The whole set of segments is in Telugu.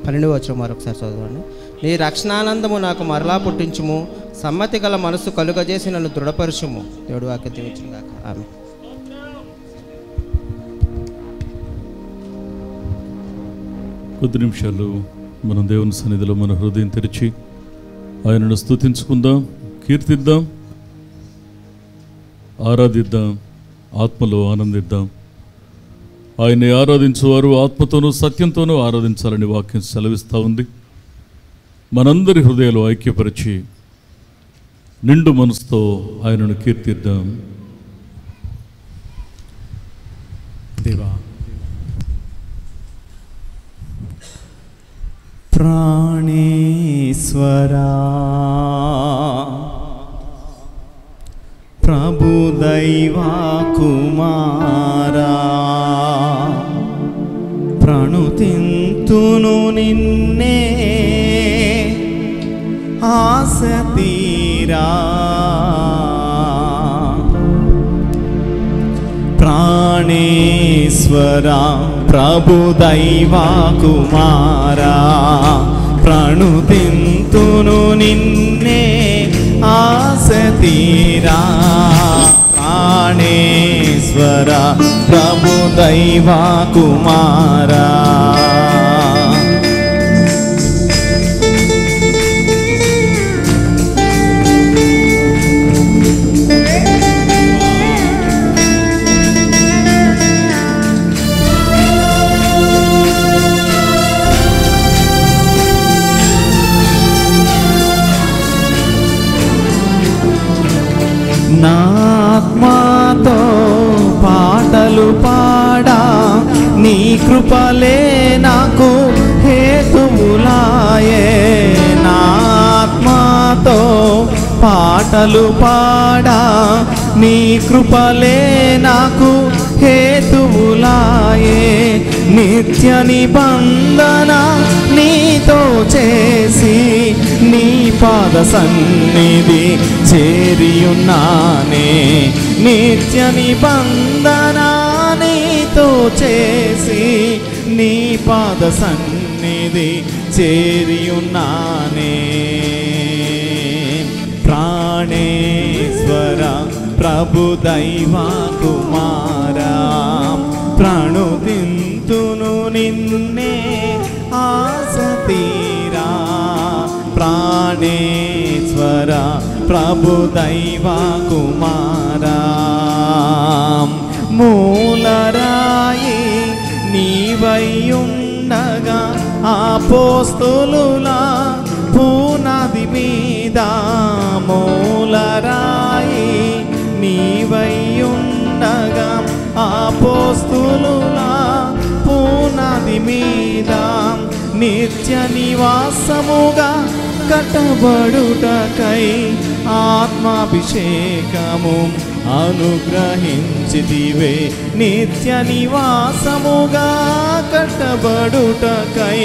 పన్నెండు వచ్చిన మరొకసారి చదవండి నీ రక్షణానందము నాకు మరలా పుట్టించుము సమ్మతి గల మనసు కలుగజేసి నన్ను దృఢపరచుము దేవుడు వాక్యం దీవించును గాక ఆమె కొద్ది నిమిషాలు మనం దేవుని సన్నిధిలో మన హృదయం తెరిచి ఆయనను స్తుతించుకుందాం కీర్తిద్దాం ఆరాధిద్దాం ఆత్మలో ఆనందిద్దాం ఆయన్ని ఆరాధించువారు ఆత్మతోనూ సత్యంతోనూ ఆరాధించాలని వాక్యం సెలవిస్తూ ఉంది మనందరి హృదయాలు ఐక్యపరిచి నిండు మనసుతో ఆయనను కీర్తిద్దాం దేవా ప్రాణేశ్వరా ప్రభు దైవా కుమారా ప్రణుతింతును నిన్నే ఆశ తీరా ప్రాణేశ్వరా ప్రభు దైవా కుమారా ప్రణుతింతును నిన్నే ఆశ తీరా ప్రాణేశ్వరా ప్రభు దైవా కుమారా నా ఆత్మతో పాటలు పాడా నీ కృపలే నాకు హేతుములాయే నా ఆత్మతో పాటలు పాడా నీ కృపలే నాకు హేతుములాయే నిత్య నిబంధన నీతో చేసి నీ పాద సన్నిధి చేరియున్నానే నిత్య నిబంధన నీతో చేసి నీ పాద సన్నిధి చేరియున్నానే ప్రాణేశ్వర ప్రభు దైవా కుమారా ప్రణుతింతును నిన్నే ఆశ తీరా ప్రాణేశ్వర ప్రభు దైవా కుమారా మూలరాయి నీవయ్యుండగా ఆపోస్తులులా పూనది మీద మూలరాయి నీవయ్యుండగా ఆపోస్తులులా పూనది మీద నిత్య నివాసముగా కట్టబడుటకై ఆత్మాభిషేకము అనుగ్రహించిదివే నిత్య నివాసముగా కట్టబడుటకై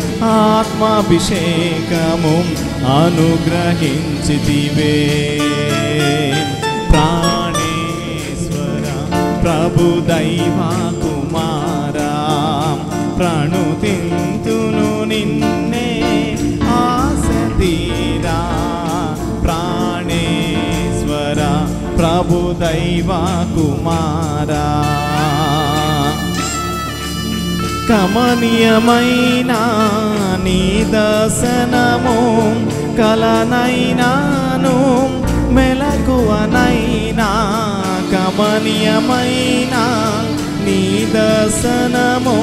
ఆత్మాభిషేకము అనుగ్రహించిదివే ప్రాణేశ్వర ప్రభు దైవా కుమారా ప్రణుతింతును నిన్నే ఆశ తీరా ప్రాణేశ్వర ప్రభు దైవా కుమారా కమనీయమైన నీ దర్శనము కలనైనాను మెలకువనైనా కమనీయమైన నీ దర్శనము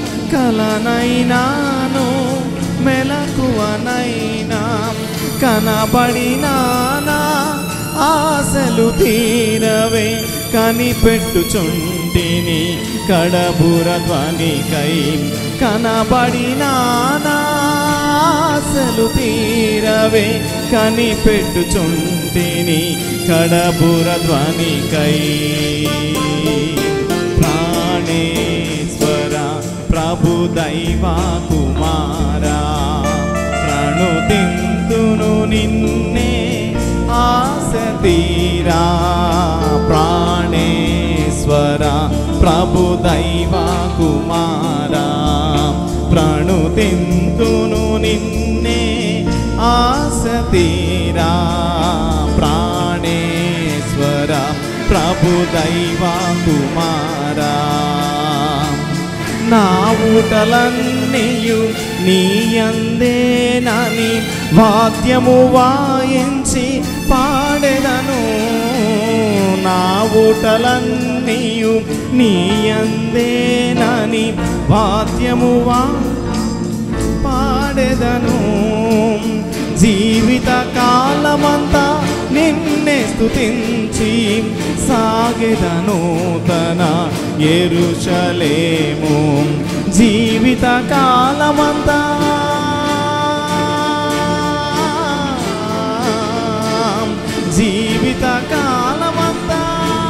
కలనైనాను మెలకువనైనా కనబడినానా ఆశలు తీరవే కనిపెట్టుచుంటిని కడబుర ధ్వనికై కనబడినానా ఆశలు తీరవే కనిపెట్టుచుంటిని కడబుర ధ్వనికై ప్రాణేశ్వర ప్రభు దైవా కుమారా ప్రణుతింతును నిన్నే ఆశ తీరా ప్రాణేశ్వర ప్రభు దైవా కుమారా ప్రణుతింతు నిన్నే ఆశ తీరా ప్రాణేశ్వర ప్రభు దైవ కుమారా నా ఊటలన్నీయు నీ అందేనని వాద్యము వాయించి పాడెదను నా ఊటలన్నీయు నీ అందేనని వాద్యము వా పాడెదను జీవిత కాలమంతా నిన్నే స్తుతించి సాగెదను తన ఎరుషలేము జీవిత కాలమంతా జీవిత కాలమంతా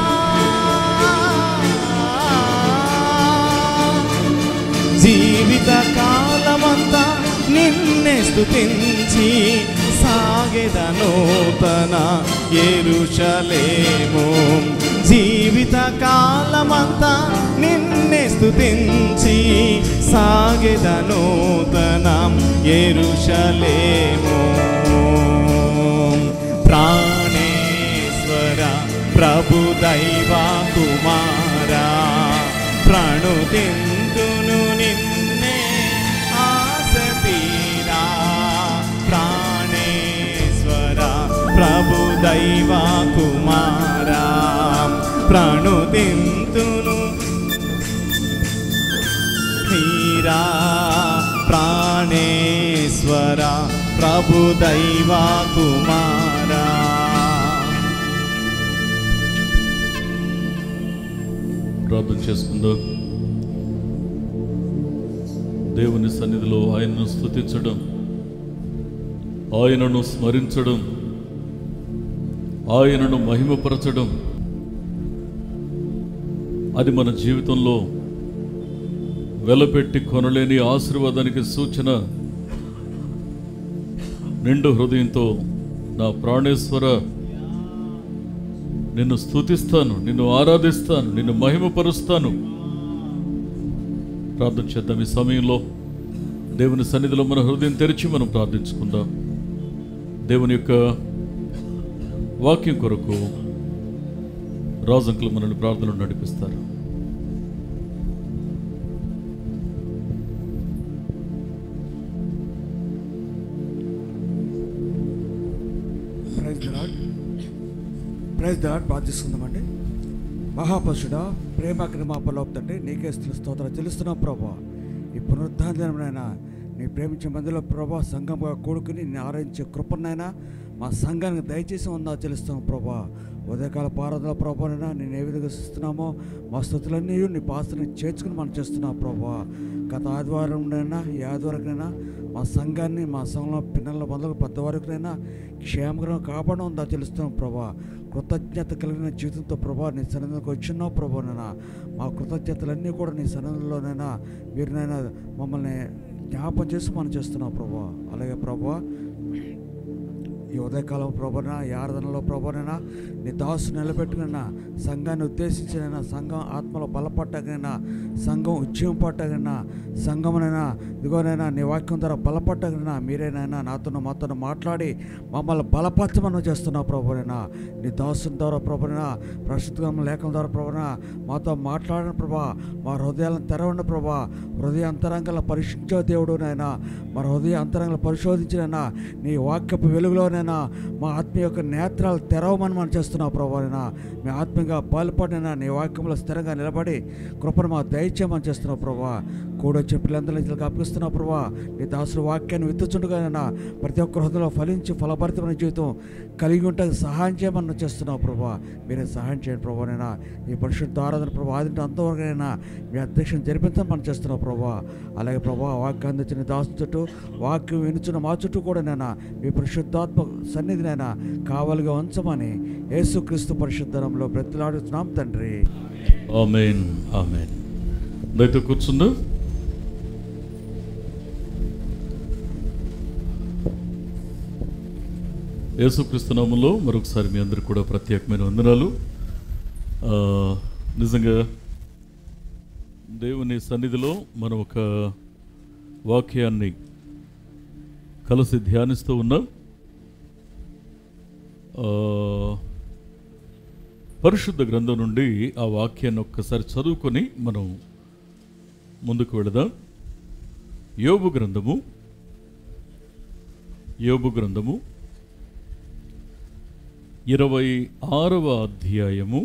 జీవిత కాలమంతా నిన్నే స్తుతించి సాగెదను తన ఎరుషలేము జీవిత కాలమంతా నిన్నే స్తుతించి సాగెదను తన ఎరుషలేము ప్రాణేశ్వర ప్రభు దైవ కుమారా ప్రణుతింతును నిన్నే ఆశ తీరా ప్రాణేశ్వర ప్రభు దైవ కుమారా ప్రణుతింతును మీరా ప్రాణేశ్వర ప్రభు దైవ కుమారా ప్రార్థన చేసుకుందాం దేవుని సన్నిధిలో ఆయనను స్తుతించడం ఆయనను స్మరించడం ఆయనను మహిమపరచడం అది మన జీవితంలో వెలపెట్టి కొనలేని ఆశీర్వాదానికి సూచన నిండు హృదయంతో నా ప్రాణేశ్వర నిన్ను స్తుతిస్తాను నిన్ను ఆరాధిస్తాను నిన్ను మహిమపరుస్తాను ప్రార్థన చేద్దాం ఈ సమయంలో దేవుని సన్నిధిలో మన హృదయం తెరిచి మనం ప్రార్థించుకుందాం దేవుని యొక్క వాక్యం కొరకు రాజంకులు మనల్ని ప్రార్థనలు నడిపిస్తారు ప్రైజ్ దాడ్ ప్రైజ్ దాడ్ ప్రార్థిస్తుందామండి మహాపరుషుడ ప్రేమ క్రిమా పలోపుతండి నీకే స్తుతులు స్తోత్రం తెలుస్తున్నాం ప్రభా ఈ పునరుద్ధానమైనా నీ ప్రేమించే మందిలో ప్రభా సంఘంగా కూడుకుని నీ ఆరాధించే కృపనైనా మా సంఘానికి దయచేసి ఉందా తెలుస్తున్నాం ప్రభా ఉదయకాల పారాధన ప్రభానైనా నేను ఏ విధంగా చూస్తున్నామో మా స్థుతులన్నీ నీ పాత్రని చేర్చుకుని మనం చేస్తున్నాం ప్రభా గత ఆదివారంనైనా ఈ ఆదివారంకైనా మా సంఘాన్ని మా సంఘంలో పిల్లల మొదలు పెద్దవారికైనా క్షేమకరం కాపాడడం ఉందా తెలుస్తున్నాం ప్రభా కృతజ్ఞత కలిగిన జీవితంతో ప్రభా నీ సన్నిధికి వచ్చినావు ప్రభానైనా మా కృతజ్ఞతలన్నీ కూడా నీ సన్నిధిలోనైనా మీరునైనా మమ్మల్ని జ్ఞాపం చేసి మనం చేస్తున్నాం ప్రభా అలాగే ప్రభా ఈ ఉదయకాలం ప్రభన ఈ ఆరాధనలో ప్రభనైనా నీ దాసు నిలబెట్టుకున్నా సంఘాన్ని ఉద్దేశించినైనా సంఘం ఆత్మలో బలపట్టగైనా సంఘం ఉద్యమం పట్టగైనా సంఘమునైనా ఇదిగోనైనా నీ వాక్యం ద్వారా బలపట్టగైనా మీరేనైనా నాతో మాతో మాట్లాడి మమ్మల్ని బలపరచమని చేస్తున్నావు ప్రభునైనా నీ దాసుని ద్వారా ప్రభునైనా ప్రస్తుతం లేఖల ద్వారా ప్రభున మాతో మాట్లాడిన ప్రభా మా హృదయాలను తెరవండి ప్రభా హృదయ అంతరంగాల పరీక్షించే దేవుడు నాయనా మా హృదయ అంతరంగాలు పరిశోధించినైనా నీ వాక్యపు వెలుగులోనైనా మా ఆత్మీయ యొక్క నేత్రాలు తెరవమని మనం చేస్తున్నావు ప్రభానైనా మీ ఆత్మీయంగా పాల్పడినైనా నీ వాక్యంలో స్థిరంగా నిలబడి కృపను మా దయచేయమని చేస్తున్నావు ప్రభా కూడొచ్చిన పిల్లలందరినీ ఇందులోకి అప్పగిస్తున్నావు ప్రభా నీ దాసుల వాక్యాన్ని విత్తుచుండగానైనా ప్రతి ఒక్క హృదయంలో ఫలించి ఫలభరితమైన జీవితం కలిగి ఉంటే సహాయం చేయమని చేస్తున్నావు ప్రభా మీరే సహాయం చేయండి ప్రభానైనా ఈ పరిశుద్ధ ఆరాధన ప్రభా ఆదింటి అంతవరకైనా మీ అధ్యక్షను జరిపించమని మనం చేస్తున్నావు ప్రభా అలాగే ప్రభా వాక్యం అందించిన దాసు చుట్టూ వాక్యం వినుచున్న మా చుట్టూ కూడా నైనా మీ పరిశుద్ధాత్మ సన్నిధినైనా కావాలిగా ఉంచమని యేసుక్రీస్తు పరిశుద్ధంలో బ్రతిలాడుతున్నాం తండ్రి ఆమెన్ ఆమెన్ దయతో కూర్చుందా యేసుక్రీస్తు నామంలో మరొకసారి మీ అందరికి కూడా ప్రత్యేకమైన వందనాలు ఆ, నిజంగా దేవుని సన్నిధిలో మనం ఒక వాక్యాన్ని కలిసి ధ్యానిస్తూ ఉన్నాం ఆ, పరిశుద్ధ గ్రంథం నుండి ఆ వాక్యాన్ని ఒక్కసారి చదువుకొని మనం ముందుకు వెళదాం యోబు గ్రంథము యోబు గ్రంథము ఇరవై ఆరవ అధ్యాయము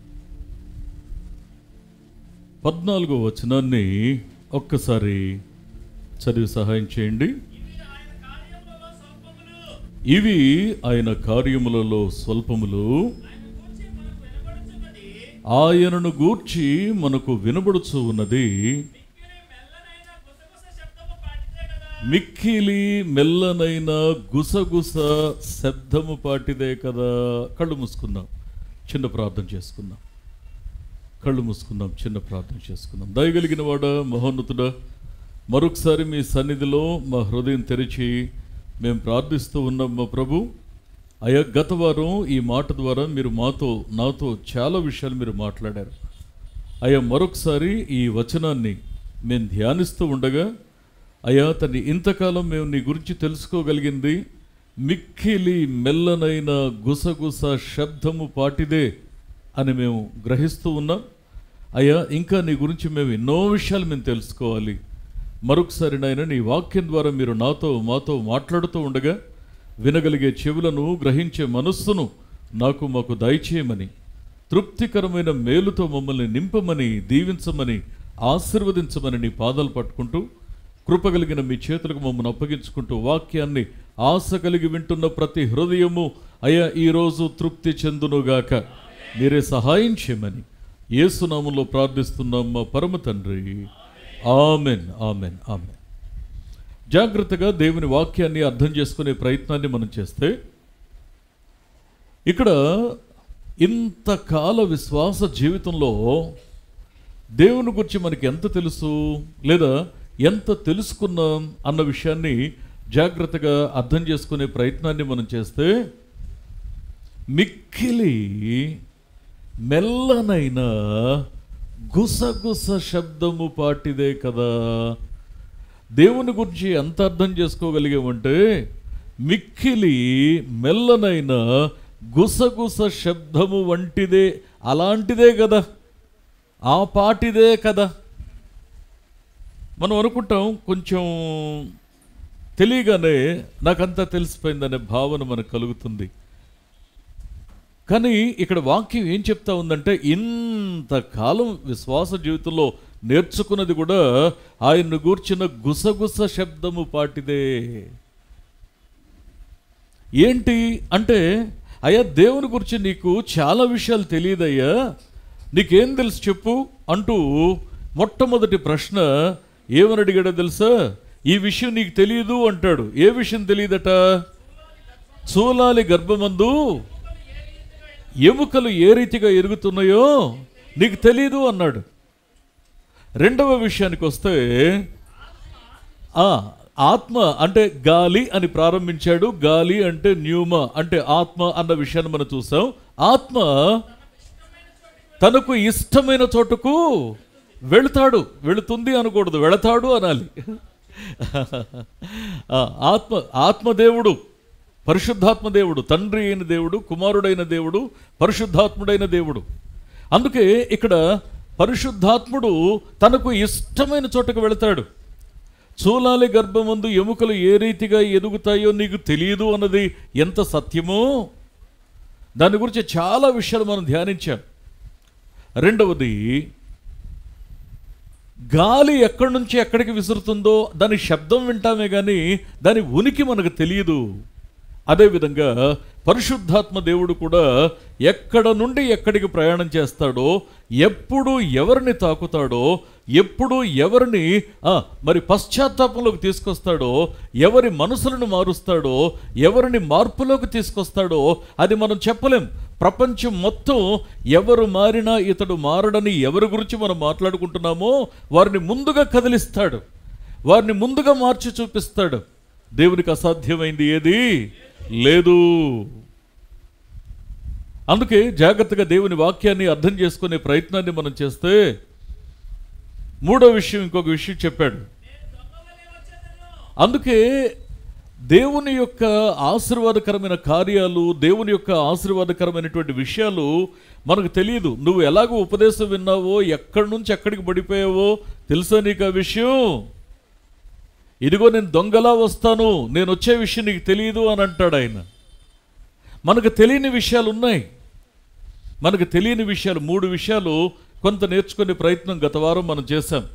పద్నాలుగో వచనాన్ని ఒక్కసారి చదివి సహాయం చేయండి ఇవి ఆయన కార్యములలో స్వల్పములు ఆయనను గూర్చి మనకు వినబడుచు ఉన్నది మిక్కిలి మెల్లనైన గుసగుస శబ్దము పాటిదే కదా కళ్ళు మూసుకుందాం చిన్న ప్రార్థన చేసుకుందాం కళ్ళు మూసుకుందాం చిన్న ప్రార్థన చేసుకుందాం దయగలిగిన వాడ మహోన్నతుడా మరొకసారి మీ సన్నిధిలో మా హృదయం తెరిచి మేము ప్రార్థిస్తూ ఉన్నాం మా ప్రభు అయ్యా గత వారం ఈ మాట ద్వారా మీరు మాతో నాతో చాలా విషయాలు మీరు మాట్లాడారు అయ్యా మరొకసారి ఈ వచనాన్ని మేము ధ్యానిస్తూ ఉండగా అయ్యా తన్ని ఇంతకాలం మేము నీ గురించి తెలుసుకోగలిగింది మిక్కిలి మెల్లనైన గుసగుస శబ్దము పాటిదే అని మేము గ్రహిస్తూ ఉన్నాం అయ్యా ఇంకా నీ గురించి మేము ఎన్నో విషయాలు మేము తెలుసుకోవాలి మరొకసారి నాయన నీ వాక్యం ద్వారా మీరు నాతో మాతో మాట్లాడుతూ ఉండగా వినగలిగే చెవులను గ్రహించే మనస్సును నాకు మాకు దయచేయమని తృప్తికరమైన మేలుతో మమ్మల్ని నింపమని దీవించమని ఆశీర్వదించమని నీ పాదాలు పట్టుకుంటూ కృపగలిగిన మీ చేతులకు మమ్మల్ని అప్పగించుకుంటూ వాక్యాన్ని ఆశ కలిగి వింటున్న ప్రతి హృదయము అయ్యా ఈరోజు తృప్తి చెందునుగాక మీరే సహాయం చేయమని యేసునామంలో ప్రార్థిస్తున్నాం మా పరమ తండ్రి ఆమెన్ ఆమెన్ ఆమెన్ జాగ్రత్తగా దేవుని వాక్యాన్ని అర్థం చేసుకునే ప్రయత్నాన్ని మనం చేస్తే ఇక్కడ ఇంతకాల విశ్వాస జీవితంలో దేవుని గురించి మనకి ఎంత తెలుసు లేదా ఎంత తెలుసుకున్నాం అన్న విషయాన్ని జాగ్రత్తగా అర్థం చేసుకునే ప్రయత్నాన్ని మనం చేస్తే మిక్కిలి మెల్లనైన గుసగుస శబ్దము పాటిదే కదా దేవుని గురించి ఎంత అర్థం చేసుకోగలిగామంటే మిక్కిలి మెల్లనైన గుసగుస శబ్దము వంటిదే అలాంటిదే కదా ఆ పాటిదే కదా మనం అనుకుంటాం కొంచెం తెలియగానే నాకంతా తెలిసిపోయిందనే భావన మనకు కలుగుతుంది కానీ ఇక్కడ వాక్యం ఏం చెప్తా ఉందంటే ఇంతకాలం విశ్వాస జీవితంలో నేర్చుకున్నది కూడా ఆయన్ను గూర్చిన గుసగుస శబ్దము పాటిదే ఏంటి అంటే అయ్యా దేవుని గురించి నీకు చాలా విషయాలు తెలియదయ్యా నీకేం తెలుసు చెప్పు అంటూ మొట్టమొదటి ప్రశ్న ఏమని అడిగాడో తెలుసా ఈ విషయం నీకు తెలియదు అంటాడు ఏ విషయం తెలియదట చూలాలి గర్భమందు ఎముకలు ఏ రీతిగా ఎరుగుతున్నాయో నీకు తెలియదు అన్నాడు రెండవ విషయానికి వస్తే ఆ ఆత్మ అంటే గాలి అని ప్రారంభించాడు గాలి అంటే న్యూమ అంటే ఆత్మ అన్న విషయాన్ని మనం చూసాం ఆత్మ తనకు ఇష్టమైన చోటుకు వెళుతాడు వెళుతుంది అనకూడదు వెళతాడు అనాలి ఆ, ఆత్మ ఆత్మదేవుడు పరిశుద్ధాత్మ దేవుడు తండ్రి అయిన దేవుడు కుమారుడైన దేవుడు పరిశుద్ధాత్ముడైన దేవుడు అందుకే ఇక్కడ పరిశుద్ధాత్ముడు తనకు ఇష్టమైన చోటకు వెళతాడు చూలాలి గర్భమందు ఎముకలు ఏ రీతిగా ఎదుగుతాయో నీకు తెలియదు అన్నది ఎంత సత్యమో దాని గురించి చాలా విషయాలు మనం ధ్యానించాం రెండవది గాలి ఎక్కడి నుంచి ఎక్కడికి విసురుతుందో దాని శబ్దం వింటామే కానీ దాని ఉనికి మనకు తెలియదు అదేవిధంగా పరిశుద్ధాత్మ దేవుడు కూడా ఎక్కడ నుండి ఎక్కడికి ప్రయాణం చేస్తాడో ఎప్పుడు ఎవరిని తాకుతాడో ఎప్పుడు ఎవరిని ఆ, మరి పశ్చాత్తాపంలోకి తీసుకొస్తాడో ఎవరి మనసులను మారుస్తాడో ఎవరిని మార్పులోకి తీసుకొస్తాడో అది మనం చెప్పలేం ప్రపంచం మొత్తం ఎవరు మారినా ఇతడు మారడని ఎవరి గురించి మనం మాట్లాడుకుంటున్నామో వారిని ముందుగా కదిలిస్తాడు వారిని ముందుగా మార్చి చూపిస్తాడు దేవునికి అసాధ్యమైంది ఏది లేదు అందుకే జాగ్రత్తగా దేవుని వాక్యాన్ని అర్థం చేసుకునే ప్రయత్నాన్ని మనం చేస్తే మూడో విషయం ఇంకొక విషయం చెప్పాడు అందుకే దేవుని యొక్క ఆశీర్వాదకరమైన కార్యాలు దేవుని యొక్క ఆశీర్వాదకరమైనటువంటి విషయాలు మనకు తెలియదు నువ్వు ఎలాగో ఉపదేశం విన్నావో ఎక్కడి నుంచి ఎక్కడికి పడిపోయావో తెలుసా నీకు ఆ విషయం ఇదిగో నేను దొంగలా వస్తాను నేను వచ్చే విషయం నీకు తెలియదు అని అంటాడు ఆయన మనకు తెలియని విషయాలు ఉన్నాయి మనకు తెలియని విషయాలు మూడు విషయాలు కొంత నేర్చుకునే ప్రయత్నం గత వారం మనం చేశాం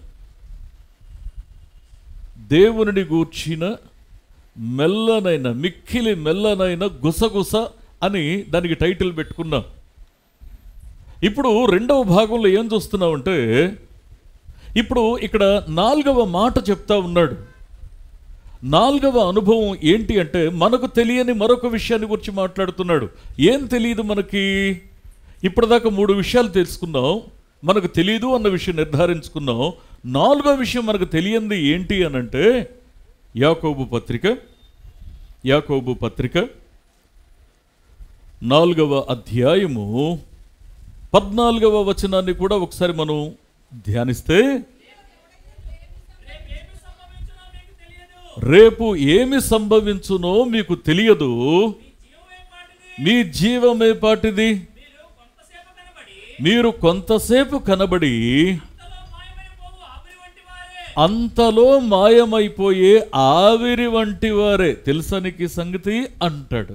దేవునిని గూర్చిన మెల్లనైన మిక్కిలి మెల్లనైన గుసగుస అని దానికి టైటిల్ పెట్టుకున్నాం ఇప్పుడు రెండవ భాగంలో ఏం చూస్తున్నామంటే ఇప్పుడు ఇక్కడ నాలుగవ మాట చెప్తా ఉన్నాడు నాలుగవ అనుభవం ఏంటి అంటే మనకు తెలియని మరొక విషయాన్ని గురించి మాట్లాడుతున్నాడు ఏం తెలియదు మనకి ఇప్పటిదాకా మూడు విషయాలు తెలుసుకున్నాం మనకు తెలియదు అన్న విషయం నిర్ధారించుకున్నాం నాలుగో విషయం మనకు తెలియంది ఏంటి అని అంటే యాకోబు పత్రిక యాకోబు పత్రిక నాలుగవ అధ్యాయము పద్నాలుగవ వచనాన్ని కూడా ఒకసారి మనం ధ్యానిస్తే రేపు ఏమి సంభవించునో మీకు తెలియదు మీ జీవమే పాటిది మీరు కొంతసేపు కనబడి అంతలో మాయమైపోయే ఆవిరి వంటి వారే తెలుసనికి సంగతి అంటాడు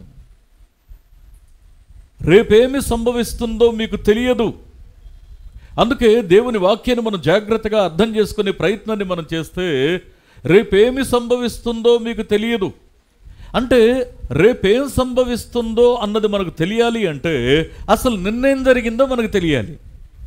రేపేమి సంభవిస్తుందో మీకు తెలియదు అందుకే దేవుని వాక్యాన్ని మనం జాగ్రత్తగా అర్థం చేసుకునే ప్రయత్నాన్ని మనం చేస్తే రేపేమి సంభవిస్తుందో మీకు తెలియదు అంటే రేపేం సంభవిస్తుందో అన్నది మనకు తెలియాలి అంటే అసలు నిన్నేం జరిగిందో మనకు తెలియాలి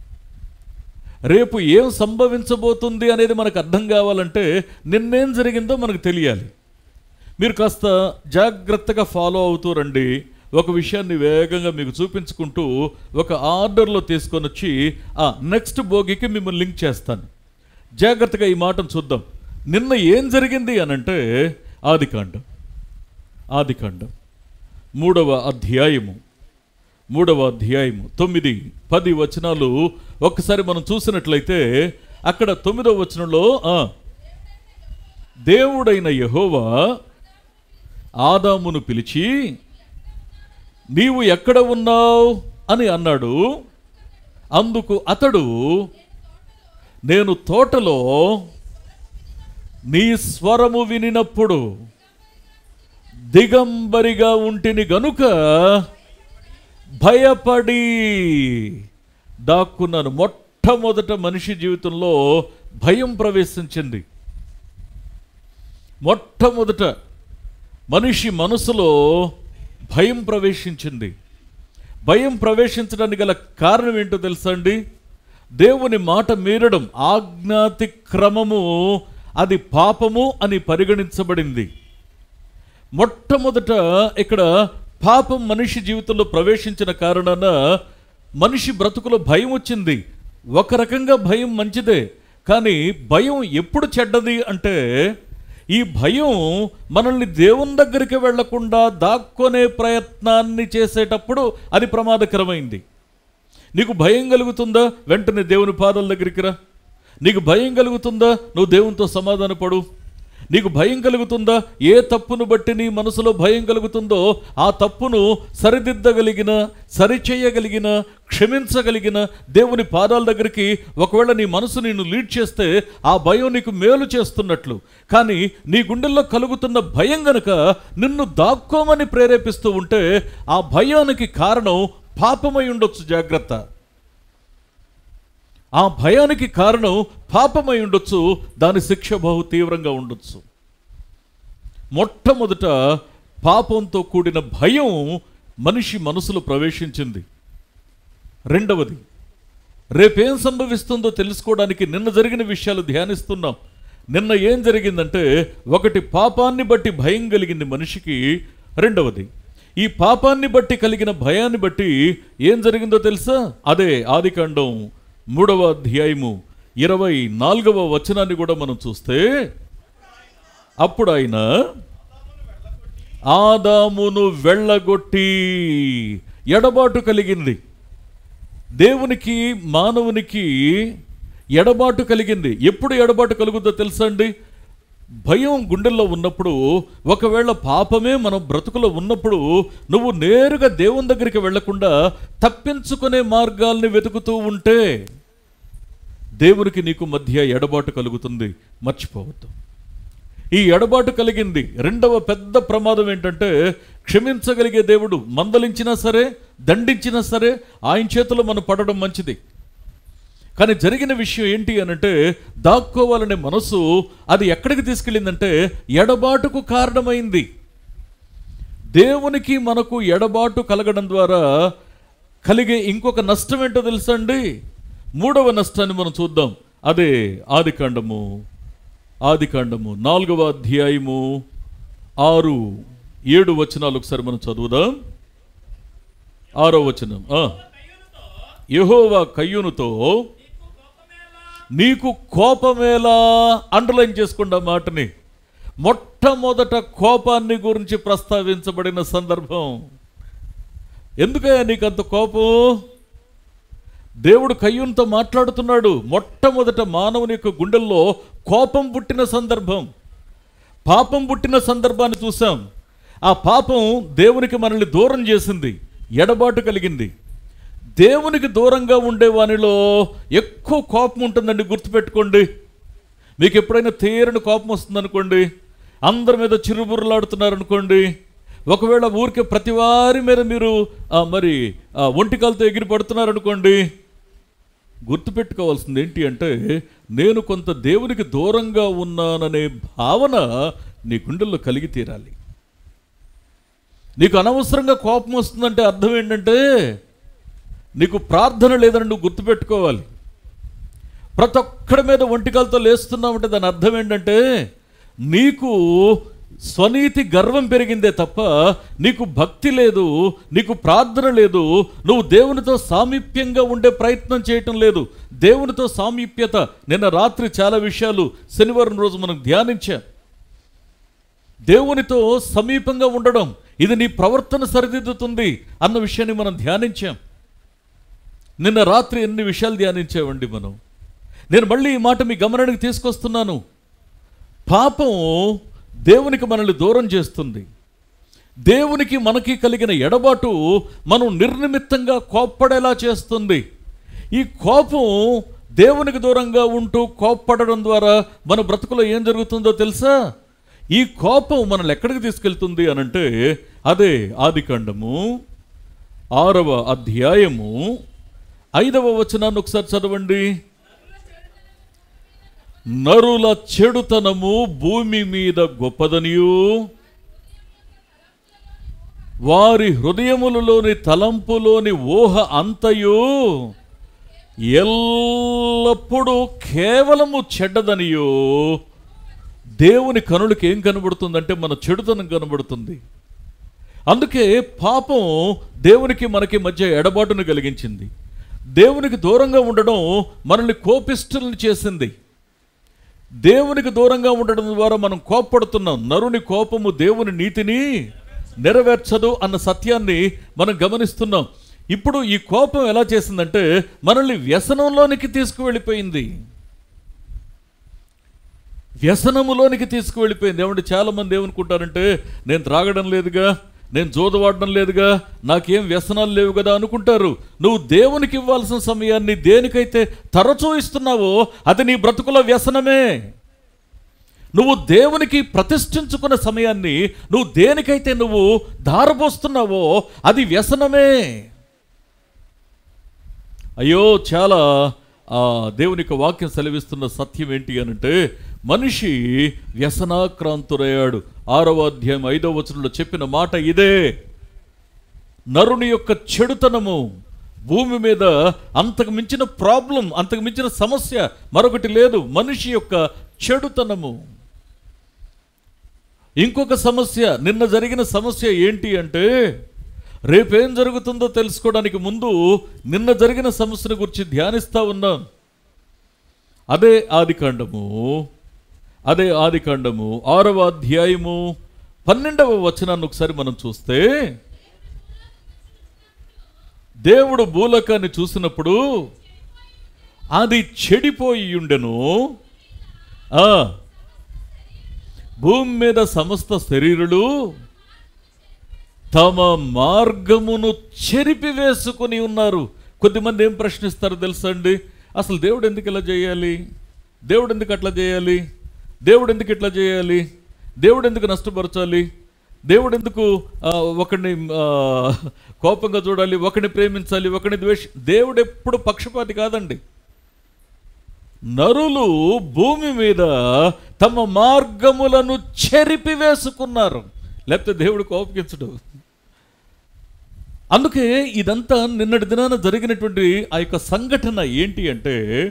రేపు ఏం సంభవించబోతుంది అనేది మనకు అర్థం కావాలంటే నిన్నేం జరిగిందో మనకు తెలియాలి మీరు కాస్త జాగ్రత్తగా ఫాలో అవుతూ రండి ఒక విషయాన్ని వేగంగా మీకు చూపించుకుంటూ ఒక ఆర్డర్లో తీసుకొని వచ్చి ఆ నెక్స్ట్ భోగికి మిమ్మల్ని లింక్ చేస్తాను జాగ్రత్తగా ఈ మాటను చూద్దాం నిన్న ఏం జరిగింది అనంటే ఆదికాండం ఆదికాండం మూడవ అధ్యాయము మూడవ అధ్యాయము తొమ్మిది పది వచనాలు ఒక్కసారి మనం చూసినట్లయితే అక్కడ తొమ్మిదవ వచనంలో ఆ, దేవుడైన యహోవా ఆదామును పిలిచి నీవు ఎక్కడ ఉన్నావు అని అన్నాడు అందుకు అతడు నేను తోటలో నీ స్వరము వినినప్పుడు దిగంబరిగా ఉంటిని గనుక భయపడి దాక్కున్నాను మొట్టమొదట మనిషి జీవితంలో భయం ప్రవేశించింది మొట్టమొదట మనిషి మనసులో భయం ప్రవేశించింది భయం ప్రవేశించడానికి గల కారణం ఏంటో తెలుసా అండి దేవుని మాట మీరడం ఆజ్ఞాతి క్రమము అది పాపము అని పరిగణించబడింది మొట్టమొదట ఇక్కడ పాపం మనిషి జీవితంలో ప్రవేశించిన కారణాన మనిషి బ్రతుకులో భయం వచ్చింది ఒక రకంగా భయం మంచిదే కానీ భయం ఎప్పుడు చెడ్డది అంటే ఈ భయం మనల్ని దేవుని దగ్గరికి వెళ్లకుండా దాక్కునే ప్రయత్నాన్ని చేసేటప్పుడు అది ప్రమాదకరమైంది నీకు భయం కలుగుతుందా వెంటనే దేవుని పాదాల దగ్గరికి రా నీకు భయం కలుగుతుందా నువ్వు దేవునితో సమాధానపడు నీకు భయం కలుగుతుందా ఏ తప్పును బట్టి నీ మనసులో భయం కలుగుతుందో ఆ తప్పును సరిదిద్దగలిగిన సరిచేయగలిగిన క్షమించగలిగిన దేవుని పాదాల దగ్గరికి ఒకవేళ నీ మనసు నిన్ను లీడ్ చేస్తే ఆ భయం నీకు మేలు చేస్తున్నట్లు కానీ నీ గుండెల్లో కలుగుతున్న భయం గనుక నిన్ను దాక్కోమని ప్రేరేపిస్తూ ఉంటే ఆ భయానికి కారణం పాపమై ఉండొచ్చు జాగ్రత్త ఆ భయానికి కారణం పాపమై ఉండొచ్చు దాని శిక్ష బహు తీవ్రంగా ఉండొచ్చు మొట్టమొదట పాపంతో కూడిన భయం మనిషి మనసులో ప్రవేశించింది రెండవది రేపేం సంభవిస్తుందో తెలుసుకోవడానికి నిన్న జరిగిన విషయాలు ధ్యానిస్తున్నాం నిన్న ఏం జరిగిందంటే ఒకటి పాపాన్ని బట్టి భయం కలిగింది మనిషికి రెండవది ఈ పాపాన్ని బట్టి కలిగిన భయాన్ని బట్టి ఏం జరిగిందో తెలుసా అదే ఆదికాండం మూడవ అధ్యాయము ఇరవై నాలుగవ వచనాన్ని కూడా మనం చూస్తే అప్పుడు ఆయన ఆదామును వెళ్ళగొట్టి ఎడబాటు కలిగింది దేవునికి మానవునికి ఎడబాటు కలిగింది ఎప్పుడు ఎడబాటు కలుగుద్దో తెలుసా అండి భయం గుండెల్లో ఉన్నప్పుడు ఒకవేళ పాపమే మన బ్రతుకులో ఉన్నప్పుడు నువ్వు నేరుగా దేవుని దగ్గరికి వెళ్లకుండా తప్పించుకునే మార్గాల్ని వెతుకుతూ ఉంటే దేవునికి నీకు మధ్య ఎడబాటు కలుగుతుంది మర్చిపోవద్దు ఈ ఎడబాటు కలిగింది రెండవ పెద్ద ప్రమాదం ఏంటంటే క్షమించగలిగే దేవుడు మందలించినా సరే దండించినా సరే ఆయన చేతిలో మనం పడడం మంచిది కానీ జరిగిన విషయం ఏంటి అనంటే దాక్కోవాలనే మనసు అది ఎక్కడికి తీసుకెళ్ళిందంటే ఎడబాటుకు కారణమైంది దేవునికి మనకు ఎడబాటు కలగడం ద్వారా కలిగే ఇంకొక నష్టం ఏంటో తెలుసా అండి మూడవ నష్టాన్ని మనం చూద్దాం అదే ఆదికాండము ఆదికాండము నాలుగవ అధ్యాయము ఆరు ఏడు వచనాలు ఒకసారి మనం చదువుదాం ఆరో వచనం ఆ. యెహోవా కయ్యూనుతో నీకు కోపమేలా అండర్లైన్ చేసుకోండి ఆ మాటని మొట్టమొదట కోపాన్ని గురించి ప్రస్తావించబడిన సందర్భం ఎందుకయ్యా నీకు అంత కోపం దేవుడు కయ్యూన్తో మాట్లాడుతున్నాడు మొట్టమొదట మానవుని యొక్క గుండెల్లో కోపం పుట్టిన సందర్భం పాపం పుట్టిన సందర్భాన్ని చూసాం ఆ పాపం దేవునికి మనల్ని దూరం చేసింది ఎడబాటు కలిగింది దేవునికి దూరంగా ఉండే వానిలో ఎక్కువ కోపం ఉంటుందండి గుర్తుపెట్టుకోండి మీకు ఎప్పుడైనా తీరని కోపం వస్తుందనుకోండి అందరి మీద చిరుబుర్రలాడుతున్నారు అనుకోండి ఒకవేళ ఊరికే ప్రతి వారి మీద మీరు ఆ, మరి ఆ, ఒంటికాలతో ఎగిరి పడుతున్నారు అనుకోండి గుర్తుపెట్టుకోవాల్సింది ఏంటి అంటే నేను కొంత దేవునికి దూరంగా ఉన్నాననే భావన నీ గుండెల్లో కలిగి తీరాలి నీకు అనవసరంగా కోపం వస్తుందంటే అర్థం ఏంటంటే నీకు ప్రార్థన లేదని నువ్వు గుర్తుపెట్టుకోవాలి ప్రతి ఒక్కడి మీద ఒంటికాలతో లేస్తున్నామంటే దాని అర్థం ఏంటంటే నీకు స్వనీతి గర్వం పెరిగిందే తప్ప నీకు భక్తి లేదు నీకు ప్రార్థన లేదు నువ్వు దేవునితో సామీప్యంగా ఉండే ప్రయత్నం చేయటం లేదు దేవునితో సామీప్యత నిన్న రాత్రి చాలా విషయాలు శనివారం రోజు మనం ధ్యానించాం దేవునితో సమీపంగా ఉండడం ఇది నీ ప్రవర్తన సరిదిద్దుతుంది అన్న విషయాన్ని మనం ధ్యానించాం నిన్న రాత్రి ఎన్ని విషయాలు ధ్యానించామండి మనం నేను మళ్ళీ ఈ మాట మీ గమనానికి తీసుకొస్తున్నాను పాపం దేవునికి మనల్ని దూరం చేస్తుంది దేవునికి మనకి కలిగిన ఎడబాటు మనం నిర్నిమిత్తంగా కోప్పడేలా చేస్తుంది ఈ కోపం దేవునికి దూరంగా ఉంటూ కోప్పడడం ద్వారా మన బ్రతుకులో ఏం జరుగుతుందో తెలుసా ఈ కోపం మనల్ని ఎక్కడికి తీసుకెళ్తుంది అనంటే అదే ఆదికాండము ఆరవ అధ్యాయము ఐదవ వచనాన్ని ఒకసారి చదవండి నరుల చెడుతనము భూమి మీద గొప్పదనియు వారి హృదయములలోని తలంపులోని ఊహ అంతయు ఎల్లప్పుడూ కేవలము చెడ్డదనియో దేవుని కనులకి ఏం కనబడుతుందంటే మన చెడుతనం కనబడుతుంది అందుకే పాపం దేవునికి మనకి మధ్య ఎడబాటును కలిగించింది దేవునికి దూరంగా ఉండడం మనల్ని కోపిష్టులను చేసింది దేవునికి దూరంగా ఉండడం ద్వారా మనం కోప్పడుతున్నాం నరుని కోపము దేవుని నీతిని నెరవేర్చదు అన్న సత్యాన్ని మనం గమనిస్తున్నాం ఇప్పుడు ఈ కోపం ఎలా చేసిందంటే మనల్ని వ్యసనంలోనికి తీసుకువెళ్ళిపోయింది వ్యసనములోనికి తీసుకువెళ్ళిపోయింది ఏమంటే చాలా మంది ఏమనుకుంటారంటే నేను త్రాగడం లేదుగా నేను జోదవాడడం లేదుగా నాకేం వ్యసనాలు లేవు కదా అనుకుంటారు నువ్వు దేవునికి ఇవ్వాల్సిన సమయాన్ని దేనికైతే తరచూ ఇస్తున్నావో అది నీ బ్రతుకుల వ్యసనమే నువ్వు దేవునికి ప్రతిష్ఠించుకున్న సమయాన్ని నువ్వు దేనికైతే నువ్వు ధారపోస్తున్నావో అది వ్యసనమే అయ్యో చాలా ఆ, దేవుని యొక్క వాక్యం సెలవిస్తున్న సత్యం ఏంటి అనంటే మనిషి వ్యసనాక్రాంతురయ్యాడు ఆరవ అధ్యాయం ఐదవ వచనంలో చెప్పిన మాట ఇదే నరుని యొక్క చెడుతనము భూమి మీద అంతకు మించిన ప్రాబ్లం అంతకు మించిన సమస్య మరొకటి లేదు మనిషి యొక్క చెడుతనము ఇంకొక సమస్య నిన్న జరిగిన సమస్య ఏంటి అంటే రేపేం జరుగుతుందో తెలుసుకోవడానికి ముందు నిన్న జరిగిన సమస్యను గురించి ధ్యానిస్తా ఉన్నాం అదే ఆదికాండము అదే ఆదికాండము ఆరవ అధ్యాయము పన్నెండవ వచనాన్ని ఒకసారి మనం చూస్తే దేవుడు భూలోకాన్ని చూసినప్పుడు అది చెడిపోయి ఉండెను ఆ, భూమి మీద సమస్త శరీరులు తమ మార్గమును చెరిపి వేసుకుని ఉన్నారు కొద్దిమంది ఏం ప్రశ్నిస్తారు తెలుసా అండి అసలు దేవుడు ఎందుకు ఇలా చేయాలి దేవుడు ఎందుకు అట్లా చేయాలి దేవుడు ఎందుకు ఇట్లా చేయాలి దేవుడు ఎందుకు నష్టపరచాలి దేవుడు ఎందుకు ఆ, ఒకడిని ఆ, కోపంగా చూడాలి ఒకడిని ప్రేమించాలి ఒకడిని ద్వేష దేవుడు ఎప్పుడు పక్షపాతి కాదండి నరులు భూమి మీద తమ మార్గములను చెరిపి వేసుకున్నారు లేకపోతే దేవుడు కోపగించడు అందుకే ఇదంతా నిన్నటి దినాన జరిగినటువంటి ఆ యొక్క సంఘటన ఏంటి అంటే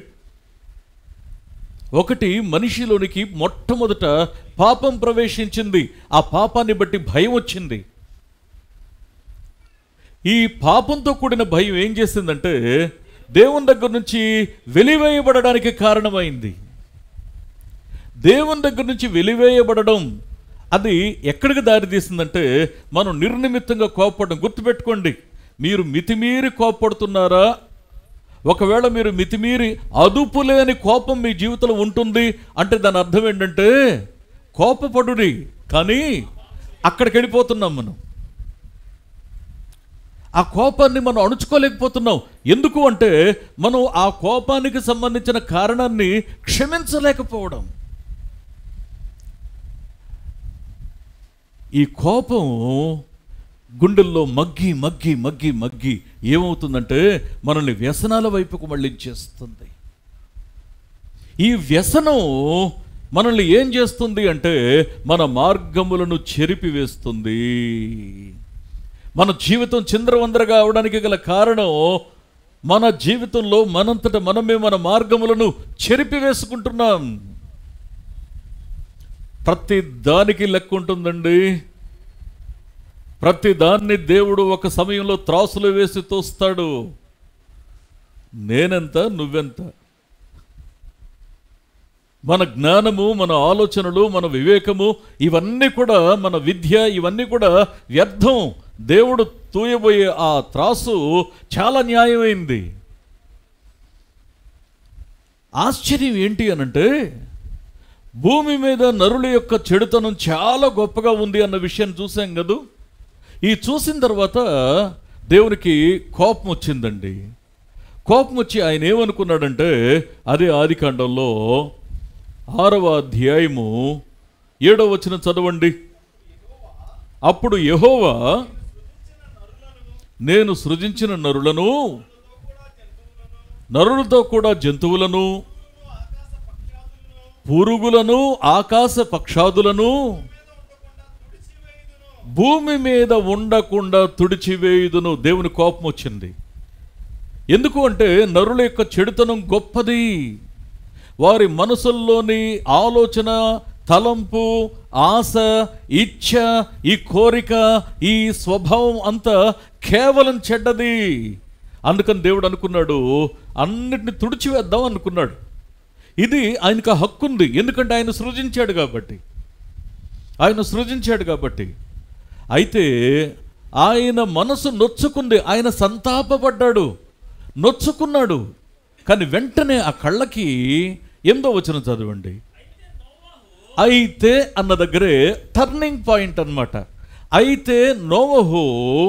ఒకటి మనిషిలోనికి మొట్టమొదట పాపం ప్రవేశించింది ఆ పాపాన్ని బట్టి భయం వచ్చింది ఈ పాపంతో కూడిన భయం ఏం చేసిందంటే దేవుని దగ్గర నుంచి వెలివేయబడడానికి కారణమైంది దేవుని దగ్గర నుంచి వెలివేయబడడం అది ఎక్కడికి దారి తీసిందంటే మనం నిర్నిమిత్తంగా కోపడడం గుర్తుపెట్టుకోండి మీరు మితిమీరి కోపడుతున్నారా ఒకవేళ మీరు మితిమీరి అదుపు లేని కోపం మీ జీవితంలో ఉంటుంది అంటే దాని అర్థం ఏంటంటే కోపపడుడి కానీ అక్కడికి వెళ్ళిపోతున్నాం మనం ఆ కోపాన్ని మనం అణుచుకోలేకపోతున్నాం ఎందుకు అంటే మనం ఆ కోపానికి సంబంధించిన కారణాన్ని క్షమించలేకపోవడం ఈ కోపం గుండెల్లో మగ్గి మగ్గి మగ్గి మగ్గి ఏమవుతుందంటే మనల్ని వ్యసనాల వైపుకు మళ్ళించేస్తుంది ఈ వ్యసనం మనల్ని ఏం చేస్తుంది అంటే మన మార్గములను చెరిపివేస్తుంది మన జీవితం చింద్రవందరగా అవడానికి గల కారణం మన జీవితంలో మనంతట మనమే మన మార్గములను చెరిపివేసుకుంటున్నాం ప్రతి దానికి లెక్క ఉంటుందండి ప్రతి దాన్ని దేవుడు ఒక సమయంలో త్రాసులో వేసి తోస్తాడు నేనెంత నువ్వెంత మన జ్ఞానము మన ఆలోచనలు మన వివేకము ఇవన్నీ కూడా మన విద్య ఇవన్నీ కూడా వ్యర్థం దేవుడు తూయబోయే ఆ త్రాసు చాలా న్యాయమైంది ఆశ్చర్యం ఏంటి అనంటే భూమి మీద నరుల యొక్క చెడుతనం చాలా గొప్పగా ఉంది అన్న విషయం చూసాం కదూ ఈ చూసిన తర్వాత దేవునికి కోపం వచ్చిందండి కోపం వచ్చి ఆయన ఏమనుకున్నాడంటే అదే ఆదికాండంలో ఆరవ అధ్యాయము ఏడవ వచ్చిన చదవండి అప్పుడు యెహోవా నేను సృజించిన నరులను నరులతో కూడా జంతువులను పురుగులను ఆకాశ పక్షాదులను భూమి మీద ఉండకుండా తుడిచివేయుదును దేవుని కోపం వచ్చింది ఎందుకు అంటే నరుల యొక్క చెడుతనం గొప్పది వారి మనసుల్లోని ఆలోచన తలంపు ఆశ ఇచ్ఛ ఈ కోరిక ఈ స్వభావం అంతా కేవలం చెడ్డది అందుకని దేవుడు అనుకున్నాడు అన్నిటిని తుడిచివేద్దాం అనుకున్నాడు ఇది ఆయనకు ఆ హక్కు ఉంది ఎందుకంటే ఆయన సృజించాడు కాబట్టి ఆయన సృజించాడు కాబట్టి అయితే ఆయన మనసు నొచ్చుకుంది ఆయన సంతాపపడ్డాడు నొచ్చుకున్నాడు కానీ వెంటనే ఆ కళ్ళకి ఎందో వచ్చిన చదవండి అయితే అన్న దగ్గరే టర్నింగ్ పాయింట్ అన్నమాట అయితే నోవహు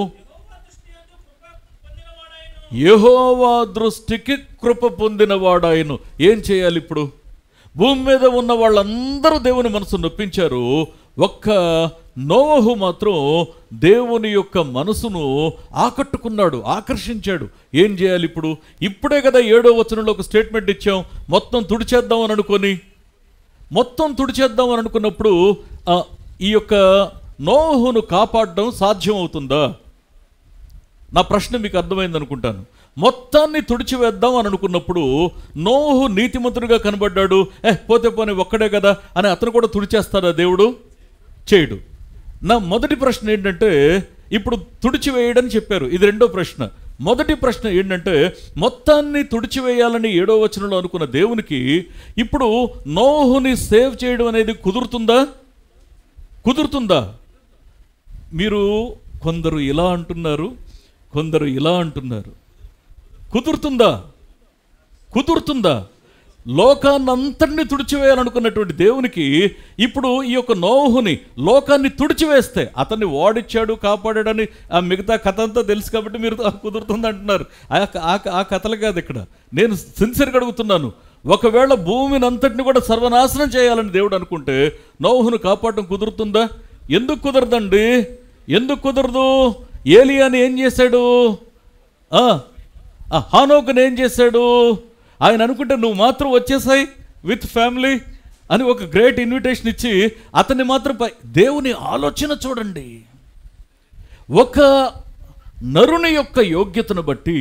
యెహోవా దృష్టికి కృప పొందినవాడాయను ఏం చేయాలి ఇప్పుడు భూమి మీద ఉన్న వాళ్ళందరూ దేవుని మనసు నొప్పించారు ఒక్క నోవహు మాత్రం దేవుని యొక్క మనసును ఆకట్టుకున్నాడు ఆకర్షించాడు ఏం చేయాలి ఇప్పుడు ఇప్పుడే కదా ఏడో వచనంలో ఒక స్టేట్మెంట్ ఇచ్చాం మొత్తం తుడిచేద్దాం అని అనుకొని మొత్తం తుడిచేద్దాం అని అనుకున్నప్పుడు ఆ, ఈ యొక్క నోహును కాపాడడం సాధ్యం అవుతుందా నా ప్రశ్న మీకు అర్థమైంది అనుకుంటాను మొత్తాన్ని తుడిచివేద్దాం అని అనుకున్నప్పుడు నోహు నీతిమంతుడిగా కనబడ్డాడు ఏ పోతే పోనీ ఒక్కడే కదా అని అతను కూడా తుడిచేస్తాడా దేవుడు చేయడు నా మొదటి ప్రశ్న ఏంటంటే ఇప్పుడు తుడిచివేయడని చెప్పారు ఇది రెండో ప్రశ్న మొదటి ప్రశ్న ఏంటంటే మొత్తాన్ని తుడిచివేయాలని ఏడో వచనంలో అనుకున్న దేవునికి ఇప్పుడు నోహుని సేవ్ చేయడం అనేది కుదురుతుందా కుదురుతుందా మీరు కొందరు ఇలా అంటున్నారు కొందరు ఇలా అంటున్నారు కుదురుతుందా కుదురుతుందా లోకాన్నంతటిని తుడిచివేయాలనుకున్నటువంటి దేవునికి ఇప్పుడు ఈ యొక్క నోహుని లోకాన్ని తుడిచివేస్తే అతన్ని ఓడిచ్చాడు కాపాడాడని ఆ మిగతా కథ అంతా తెలుసు కాబట్టి మీరు "ఆ, కుదురుతుంది అంటున్నారు ఆ ఆ- ఆ కథలు కాదు ఇక్కడ నేను సిన్సియర్గా అడుగుతున్నాను ఒకవేళ భూమిని అంతటిని కూడా సర్వనాశనం చేయాలని దేవుడు అనుకుంటే నోహును కాపాడడం కుదురుతుందా ఎందుకు కుదరదండి ఎందుకు కుదరదు ఏలియాని ఏం చేశాడు ఆ, ఆ హానోకుని ఏం చేశాడు ఆయన అనుకుంటే నువ్వు మాత్రం వచ్చేసాయి విత్ ఫ్యామిలీ అని ఒక గ్రేట్ ఇన్విటేషన్ ఇచ్చి అతన్ని మాత్రం పై దేవుని ఆలోచన చూడండి ఒక నరుని యొక్క యోగ్యతను బట్టి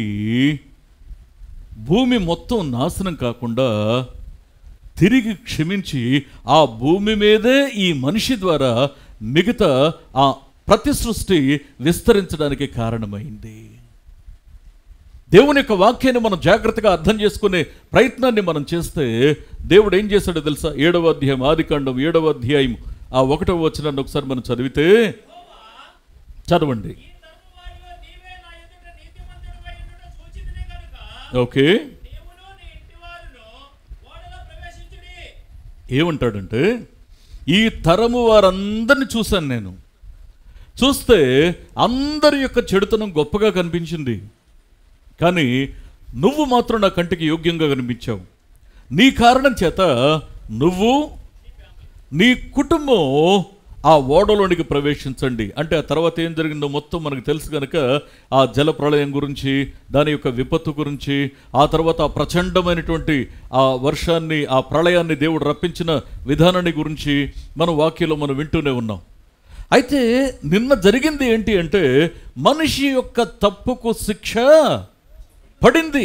భూమి మొత్తం నాశనం కాకుండా తిరిగి క్షమించి ఆ భూమి మీదే ఈ మనిషి ద్వారా మిగతా ఆ ప్రతి సృష్టి విస్తరించడానికి కారణమైంది దేవుని యొక్క వాక్యాన్ని మనం జాగ్రత్తగా అర్థం చేసుకునే ప్రయత్నాన్ని మనం చేస్తే దేవుడు ఏం చేశాడో తెలుసా ఏడవ అధ్యాయం ఆదికాండం ఏడవ అధ్యాయం ఆ ఒకటవ వచనాన్ని ఒకసారి మనం చదివితే చదవండి వారిలో నీవే నా ఎదుట నీతిమంతుడివై ఉండుట సూచించితిని గనుక ఓకే నీవును నీ ఇంటివారును ఓడలో ప్రవేశించుడి ఏమంటాడంటే ఈ తరము వారందరిని చూశాను నేను చూస్తే అందరి యొక్క చెడుతనం గొప్పగా కనిపించింది కానీ నువ్వు మాత్రం నా కంటికి యోగ్యంగా కనిపించావు నీ కారణం చేత నువ్వు నీ కుటుంబం ఆ ఓడలోనికి ప్రవేశించండి అంటే ఆ తర్వాత ఏం జరిగిందో మొత్తం మనకు తెలుసు కనుక ఆ జల ప్రళయం గురించి దాని యొక్క విపత్తు గురించి ఆ తర్వాత ఆ ప్రచండమైనటువంటి ఆ వర్షాన్ని ఆ ప్రళయాన్ని దేవుడు రప్పించిన విధానాన్ని గురించి మన వాక్యంలో మనం వింటూనే ఉన్నాం అయితే నిన్న జరిగింది ఏంటి అంటే మనిషి యొక్క తప్పుకు శిక్ష పడింది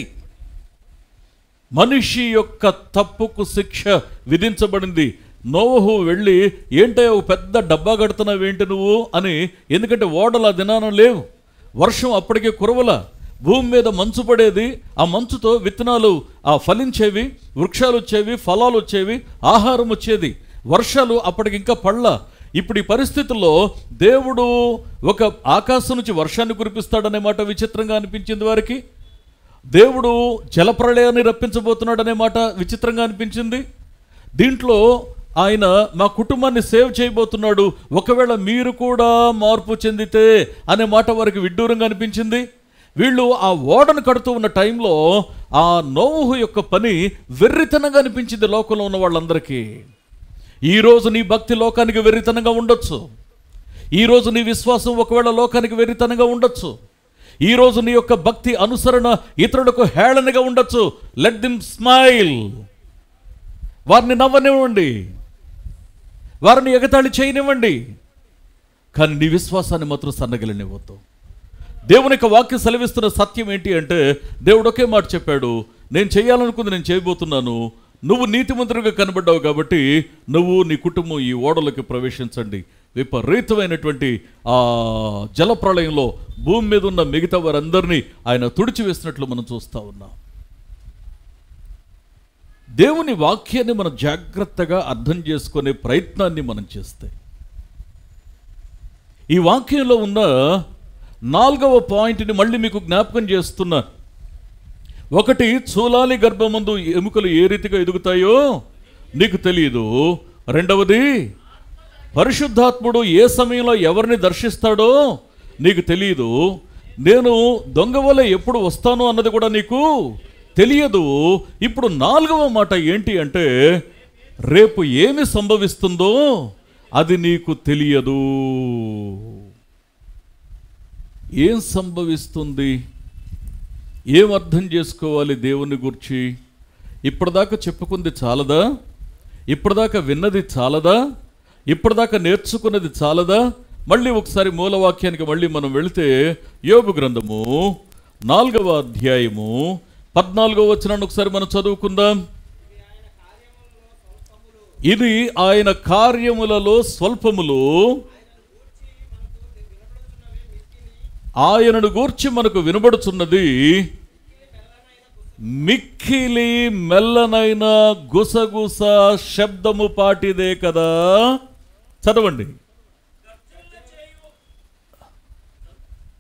మనిషి యొక్క తప్పుకు శిక్ష విధించబడింది నోవహు వెళ్ళి ఏంటో ఒక పెద్ద డబ్బా కడుతున్నావేంటి నువ్వు అని ఎందుకంటే ఓడల దినానం లేవు వర్షం అప్పటికే కురవల భూమి మీద మంచు పడేది ఆ మంచుతో విత్తనాలు ఆ ఫలించేవి వృక్షాలు వచ్చేవి ఫలాలు వచ్చేవి ఆహారం వచ్చేది వర్షాలు అప్పటికి ఇంకా పళ్ళ ఇప్పుడు ఈ పరిస్థితుల్లో దేవుడు ఒక ఆకాశం నుంచి వర్షాన్ని కురిపిస్తాడనే మాట విచిత్రంగా అనిపించింది వారికి దేవుడు జలప్రళయాన్ని రప్పించబోతున్నాడు అనే మాట విచిత్రంగా అనిపించింది దీంట్లో ఆయన మా కుటుంబాన్ని సేవ్ చేయబోతున్నాడు ఒకవేళ మీరు కూడా మార్పు చెందితే అనే మాట వారికి విడ్డూరంగా అనిపించింది వీళ్ళు ఆ ఓడను కడుతూ ఉన్న టైంలో ఆ నోహు యొక్క పని వెర్రితనంగా అనిపించింది లోకంలో ఉన్న వాళ్ళందరికీ ఈరోజు నీ భక్తి లోకానికి వెర్రితనంగా ఉండొచ్చు ఈరోజు నీ విశ్వాసం ఒకవేళ లోకానికి వెర్రితనంగా ఉండొచ్చు ఈరోజు నీ యొక్క భక్తి అనుసరణ ఇతరులకు హేళనగా ఉండొచ్చు లెట్ దిమ్ స్మైల్ వారిని నవ్వనివ్వండి వారిని ఎగతాళి చేయనివ్వండి కానీ నీ విశ్వాసాన్ని మాత్రం సన్నగిలనివ్వద్దు దేవుని యొక్క వాక్యం సెలవిస్తున్న సత్యం ఏంటి అంటే దేవుడు ఒకే మాట చెప్పాడు నేను చేయాలనుకుంది నేను చేయబోతున్నాను నువ్వు నీతిమంతుడిగా కనబడ్డావు కాబట్టి నువ్వు నీ కుటుంబం ఈ ఓడలోకి ప్రవేశించండి విపరీతమైనటువంటి ఆ జలప్రళయంలో భూమి మీద ఉన్న మిగతా వారందరినీ ఆయన తుడిచివేసినట్లు మనం చూస్తూ ఉన్నాం దేవుని వాక్యాన్ని మనం జాగ్రత్తగా అర్థం చేసుకునే ప్రయత్నాన్ని మనం చేస్తే ఈ వాక్యంలో ఉన్న నాలుగవ పాయింట్ని మళ్ళీ మీకు జ్ఞాపకం చేస్తున్నా ఒకటి చూలాలి గర్భమందు ఎముకలు ఏ రీతిగా ఎదుగుతాయో నీకు తెలియదు రెండవది పరిశుద్ధాత్ముడు ఏ సమయంలో ఎవరిని దర్శిస్తాడో నీకు తెలియదు నేను దొంగ వల్ల ఎప్పుడు వస్తాను అన్నది కూడా నీకు తెలియదు ఇప్పుడు నాలుగవ మాట ఏంటి అంటే రేపు ఏమి సంభవిస్తుందో అది నీకు తెలియదు ఏం సంభవిస్తుంది ఏం అర్థం చేసుకోవాలి దేవుని గురించి ఇప్పటిదాకా చెప్పుకుంది చాలదా ఇప్పటిదాకా విన్నది చాలదా ఇప్పటిదాకా నేర్చుకున్నది చాలదా మళ్ళీ ఒకసారి మూలవాక్యానికి మళ్ళీ మనం వెళితే యోబు గ్రంథము నాలుగవ అధ్యాయము పద్నాలుగవ వచనాన్ని ఒకసారి మనం చదువుకుందాం ఇది ఆయన కార్యములలో స్వల్పములు ఆయనను గూర్చి మనకు వినబడుచున్నది మిక్కిలి మెల్లనైన గుసగుస శబ్దము పాటిదే కదా చదవండి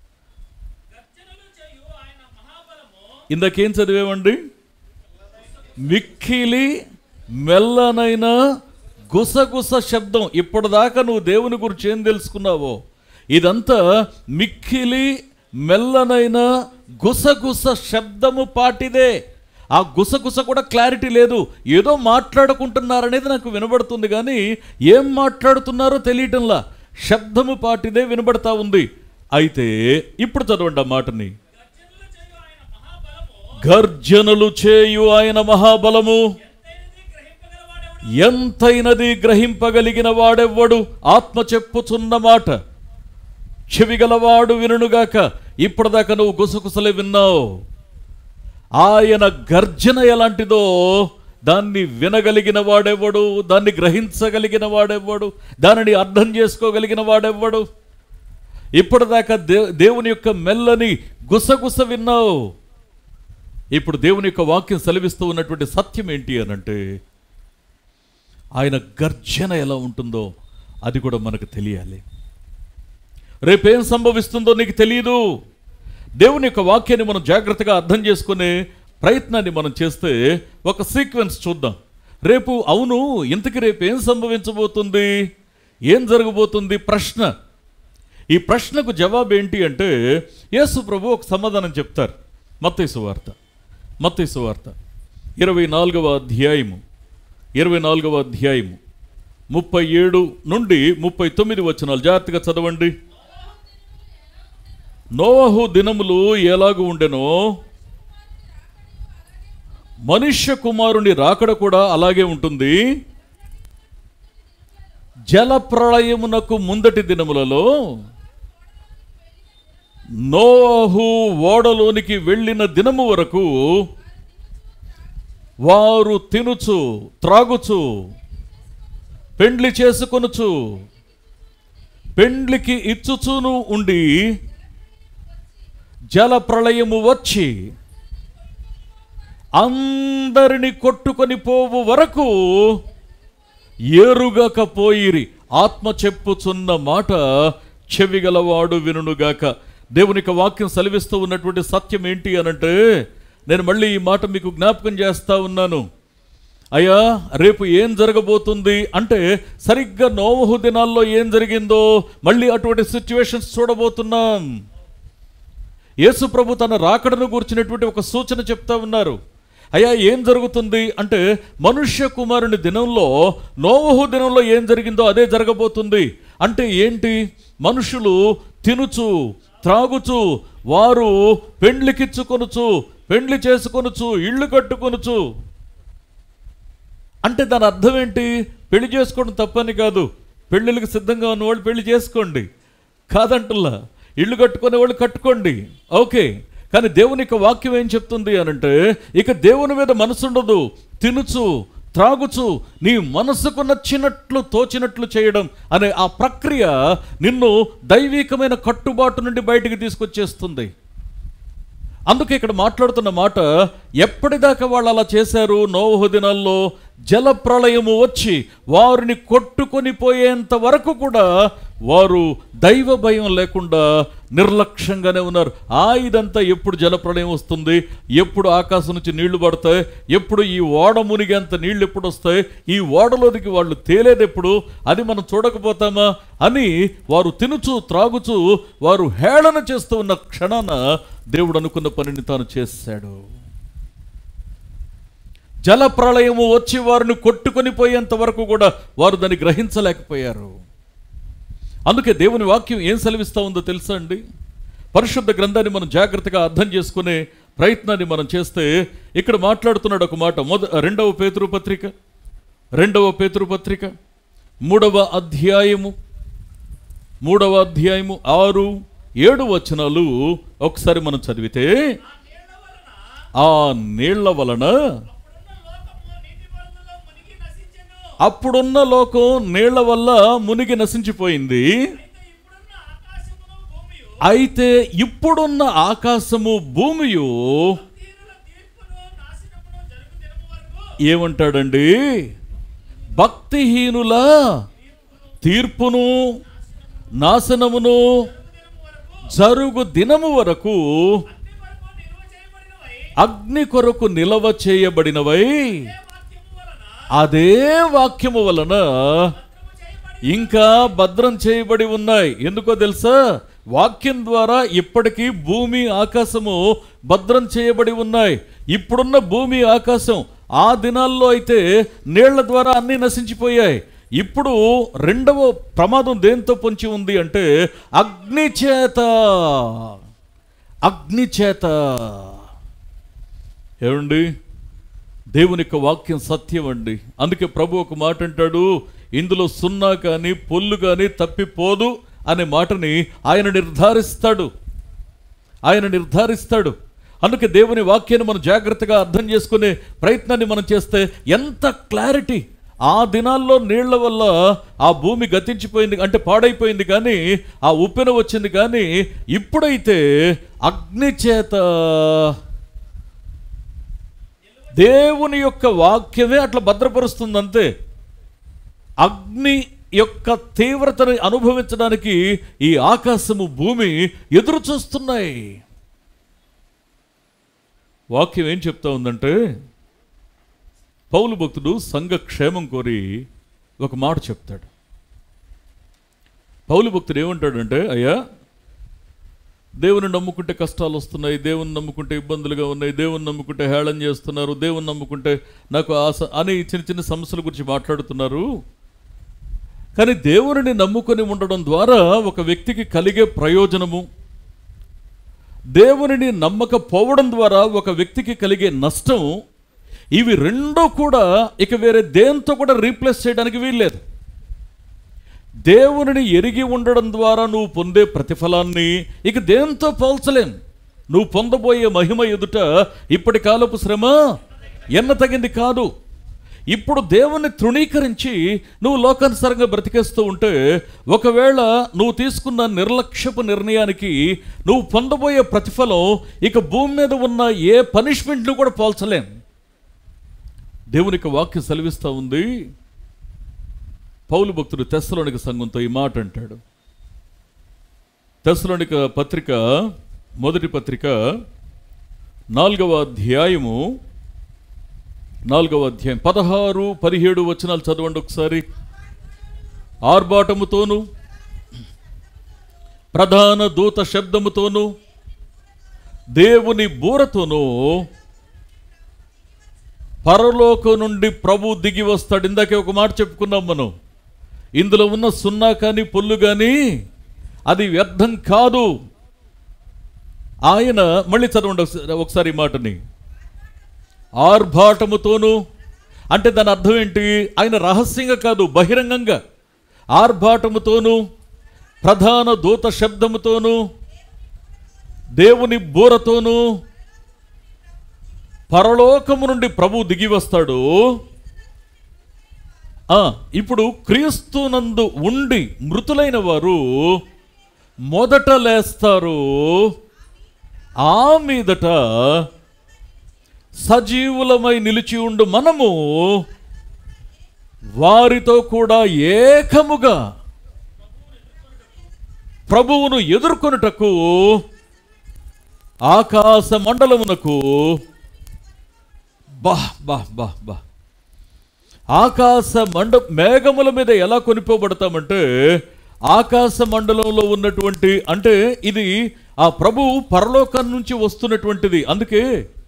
గర్జనలు చేయు ఆయన మహాబలము ఇందాకేం చదివేమండి మిక్కిలి మెల్లనైన గుసగుస శబ్దం ఇప్పటిదాకా నువ్వు దేవుని గురించి ఏం తెలుసుకున్నావో ఇదంతా మిక్కిలి మెల్లనైన గుసగుస శబ్దము పాటిదే ఆ గుసగుస కూడా క్లారిటీ లేదు ఏదో మాట్లాడుకుంటున్నారనేది నాకు వినబడుతుంది కానీ ఏం మాట్లాడుతున్నారో తెలియటంలా శబ్దము పాటిదే వినబడతా ఉంది అయితే ఇప్పుడు చదవండి ఆ మాటని గర్జనలు చేయు ఆయన మహాబలము ఎంతైనది గ్రహింపగలిగిన వాడెవ్వడు ఆత్మ చెప్పుచున్న మాట చెవిగలవాడు వినుగాక ఇప్పటిదాకా నువ్వు గుసగుసలే విన్నావు ఆయన గర్జన ఎలాంటిదో దాన్ని వినగలిగిన వాడెవ్వడు దాన్ని గ్రహించగలిగిన వాడెవ్వడు దానిని అర్థం చేసుకోగలిగిన వాడెవ్వడు ఇప్పటిదాకా దే దేవుని యొక్క మెల్లని గుసగుస విన్నావు ఇప్పుడు దేవుని యొక్క వాక్యం సెలవిస్తూ ఉన్నటువంటి సత్యం ఏంటి అనంటే ఆయన గర్జన ఎలా ఉంటుందో అది కూడా మనకు తెలియాలి రేపేం సంభవిస్తుందో నీకు తెలియదు దేవుని యొక్క వాక్యాన్ని మనం జాగ్రత్తగా అర్థం చేసుకునే ప్రయత్నాన్ని మనం చేస్తే ఒక సీక్వెన్స్ చూద్దాం రేపు అవును ఇంతకి రేపు ఏం సంభవించబోతుంది ఏం జరగబోతుంది ప్రశ్న ఈ ప్రశ్నకు జవాబు ఏంటి అంటే యేసు ప్రభు ఒక సమాధానం చెప్తారు మత్తైసు వార్త మత్తైసు వార్త ఇరవై నాలుగవ అధ్యాయము ఇరవై నాలుగవ అధ్యాయము ముప్పై ఏడు నుండి ముప్పై తొమ్మిది వచనాలు జాగ్రత్తగా చదవండి నోవహు దినములు ఎలాగు ఉండెనో మనుష్య కుమారుని రాకడ కూడా అలాగే ఉంటుంది జల ప్రళయమునకు ముందటి దినములలో నోహు ఓడలోనికి వెళ్ళిన దినము వరకు వారు తినుచు త్రాగుచు పెండ్లి చేసుకొనుచు పెండ్లికి ఇచ్చుచును ఉండి జల ప్రళయము వచ్చి అందరిని కొట్టుకొని పోవు వరకు ఏరుగకపోయిరి ఆత్మ చెప్పుచున్న మాట చెవిగలవాడు వినుగాక దేవుని యొక్క వాక్యం సెలవిస్తూ ఉన్నటువంటి సత్యం ఏంటి అనంటే నేను మళ్ళీ ఈ మాట మీకు జ్ఞాపకం చేస్తా ఉన్నాను అయ్యా రేపు ఏం జరగబోతుంది అంటే సరిగ్గా నోవహు దినాల్లో ఏం జరిగిందో మళ్ళీ అటువంటి సిచ్యువేషన్స్ చూడబోతున్నాం యేసు ప్రభు తన రాకడను గురించినటువంటి ఒక సూచన చెప్తా ఉన్నారు అయ్యా ఏం జరుగుతుంది అంటే మనుష్య కుమారుని దినంలో నోవహు దినంలో ఏం జరిగిందో అదే జరగబోతుంది అంటే ఏంటి మనుషులు తినుచు త్రాగుచు వారు పెండ్లికిచ్చుకొనుచు పెండ్లి చేసుకొనుచు ఇళ్ళు కట్టుకొనుచు అంటే దాని అర్థం ఏంటి పెళ్లి చేసుకోవడం తప్పని కాదు పెళ్ళిళ్ళకి సిద్ధంగా ఉన్న వాళ్ళు పెళ్లి చేసుకోండి కాదంటల్లా ఇల్లు కట్టుకునే వాళ్ళు కట్టుకోండి ఓకే కానీ దేవుని యొక్క వాక్యం ఏం చెప్తుంది అనంటే ఇక దేవుని మీద మనసు ఉండదు తినుచు త్రాగుచు నీ మనసుకు నచ్చినట్లు తోచినట్లు చేయడం అనే ఆ ప్రక్రియ నిన్ను దైవికమైన కట్టుబాటు నుండి బయటికి తీసుకొచ్చేస్తుంది అందుకే ఇక్కడ మాట్లాడుతున్న మాట ఎప్పటిదాకా వాళ్ళు అలా చేశారు నోవహు దినాల్లో జల ప్రళయము వచ్చి వారిని కొట్టుకొని పోయేంత వరకు కూడా వారు దైవ భయం లేకుండా నిర్లక్ష్యంగానే ఉన్నారు ఆ ఇదంతా ఎప్పుడు జల ప్రళయం వస్తుంది ఎప్పుడు ఆకాశం నుంచి నీళ్లు పడతాయి ఎప్పుడు ఈ ఓడ మునిగేంత నీళ్లు ఎప్పుడు వస్తాయి ఈ ఓడలోనికి వాళ్ళు తేలేది ఎప్పుడు అది మనం చూడకపోతామా అని వారు తినుచు త్రాగుచు వారు హేళన చేస్తూ ఉన్న క్షణాన దేవుడు అనుకున్న పనిని తాను చేశాడు జల ప్రళయము వచ్చి వారిని కొట్టుకొని పోయేంత వరకు కూడా వారు దాన్ని గ్రహించలేకపోయారు అందుకే దేవుని వాక్యం ఏం సెలవిస్తా ఉందో తెలుసా అండి పరిశుద్ధ గ్రంథాన్ని మనం జాగ్రత్తగా అర్థం చేసుకునే ప్రయత్నాన్ని మనం చేస్తే ఇక్కడ మాట్లాడుతున్నాడు ఒక మాట మొద రెండవ పేతురు పత్రిక రెండవ పేతురు పత్రిక మూడవ అధ్యాయము మూడవ అధ్యాయము ఆరు ఏడు వచనాలు ఒకసారి మనం చదివితే ఆ నీళ్ల వలన అప్పుడున్న లోకము నీటి వలనలో మునిగి నశించెను అప్పుడున్న లోకం నీళ్ల వల్ల మునిగి నశించిపోయింది అయితే ఇప్పుడున్న ఆకాశమును భూమియు అయితే ఇప్పుడున్న ఆకాశము భూమియు తీరుల తీర్పును నాశనమును జరుగు దినము వరకు ఏమంటాడండి భక్తిహీనుల తీర్పును నాశనమును జరుగు దినము వరకు అట్టి వరకు నిలువ చేయబడినవై అగ్ని కొరకు నిలవ చేయబడినవై వాక్యము వలన అదే వాక్యము వలన ఇంకా భద్రం చేయబడి ఉన్నాయి ఎందుకో తెలుసా వాక్యం ద్వారా ఇప్పటికీ భూమి ఆకాశము భద్రం చేయబడి ఉన్నాయి ఇప్పుడున్న భూమి ఆకాశం ఆ దినాల్లో అయితే నీళ్ల ద్వారా అన్నీ నశించిపోయాయి ఇప్పుడు రెండవ ప్రమాదం దేంతో పొంచి ఉంది అంటే అగ్ని చేత అగ్ని చేత ఏమండి దేవుని యొక్క వాక్యం సత్యం అండి అందుకే ప్రభు ఒక మాట అంటాడు ఇందులో సున్నా కానీ పొల్లు కానీ తప్పిపోదు అనే మాటని ఆయన నిర్ధారిస్తాడు ఆయన నిర్ధారిస్తాడు అందుకే దేవుని వాక్యాన్ని మనం జాగ్రత్తగా అర్థం చేసుకునే ప్రయత్నాన్ని మనం చేస్తే ఎంత క్లారిటీ ఆ దినాల్లో నీళ్ల వల్ల ఆ భూమి గతించిపోయింది అంటే పాడైపోయింది కానీ ఆ ఉప్పెన వచ్చింది కానీ ఇప్పుడైతే అగ్ని చేత దేవుని యొక్క వాక్యమే అట్లా భద్రపరుస్తుంది అంతే అగ్ని యొక్క తీవ్రతని అనుభవించడానికి ఈ ఆకాశము భూమి ఎదురు చూస్తున్నాయి వాక్యం ఏం చెప్తా ఉందంటే పౌలు భక్తుడు సంఘ క్షేమం కోరి ఒక మాట చెప్తాడు పౌలు భక్తుడు ఏమంటాడంటే అయ్యా దేవుని నమ్ముకుంటే కష్టాలు వస్తున్నాయి దేవుని నమ్ముకుంటే ఇబ్బందులుగా ఉన్నాయి దేవుని నమ్ముకుంటే హేళన చేస్తున్నారు దేవుని నమ్ముకుంటే నాకు ఆశ అని చిన్న చిన్న సమస్యల గురించి మాట్లాడుతున్నారు కానీ దేవుని నమ్ముకొని ఉండడం ద్వారా ఒక వ్యక్తికి కలిగే ప్రయోజనము దేవునిని నమ్మకపోవడం ద్వారా ఒక వ్యక్తికి కలిగే నష్టం ఇవి రెండూ కూడా ఇక వేరే దేంతో కూడా రీప్లేస్ చేయడానికి వీల్లేదు దేవునిని ఎరిగి ఉండడం ద్వారా నువ్వు పొందే ప్రతిఫలాన్ని ఇక దేంతో పోల్చలేం నువ్వు పొందబోయే మహిమ ఎదుట ఇప్పటి కాలపు శ్రమ ఎన్న తగింది కాదు ఇప్పుడు దేవుణ్ణి తృణీకరించి నువ్వు లోకానుసారంగా బ్రతికేస్తూ ఉంటే ఒకవేళ నువ్వు తీసుకున్న నిర్లక్ష్యపు నిర్ణయానికి నువ్వు పొందబోయే ప్రతిఫలం ఇక భూమి మీద ఉన్న ఏ పనిష్మెంట్ను కూడా పోల్చలేం దేవునికి వాక్యం సెలవిస్తూ ఉంది పౌలు భక్తుడు తెస్సలోనిక సంఘంతో ఈ మాట అంటాడు తెస్సలోనిక పత్రిక మొదటి పత్రిక నాలుగవ అధ్యాయము నాలుగవ అధ్యాయం పదహారు పదిహేడు వచనాలు చదవండి ఒకసారి ఆర్భాటముతోను ప్రధాన దూత శబ్దముతోను దేవుని బూరతోనూ పరలోకం నుండి ప్రభు దిగి వస్తాడు ఇందాకే ఒక మాట చెప్పుకున్నాం మనం ఇందులో ఉన్న సున్నా కానీ పొల్లు కానీ అది వ్యర్థం కాదు ఆయన మళ్ళీ చదవండి ఒకసారి- ఒకసారి ఈ మాటని ఆర్భాటముతోను అంటే దాని అర్థం ఏంటి ఆయన రహస్యంగా కాదు బహిరంగంగా ఆర్భాటముతోను ప్రధాన దూత శబ్దముతోను దేవుని బూరతోను పరలోకము నుండి ప్రభు దిగి వస్తాడు ఆ, ఇప్పుడు క్రీస్తునందు ఉండి మృతులైన వారు మొదట లేస్తారు ఆ మీదట సజీవులమై నిలిచి ఉండు మనము వారితో కూడా ఏకముగా ప్రభువును ఎదుర్కొనుటకు ఆకాశ మండలమునకు బా బా బా బా ఆకాశ మండ మేఘముల మీద ఎలా కొనిపోబడతామంటే ఆకాశ మండలంలో ఉన్నటువంటి అంటే ఇది ఆ ప్రభువు పరలోకం నుంచి వస్తున్నటువంటిది అందుకే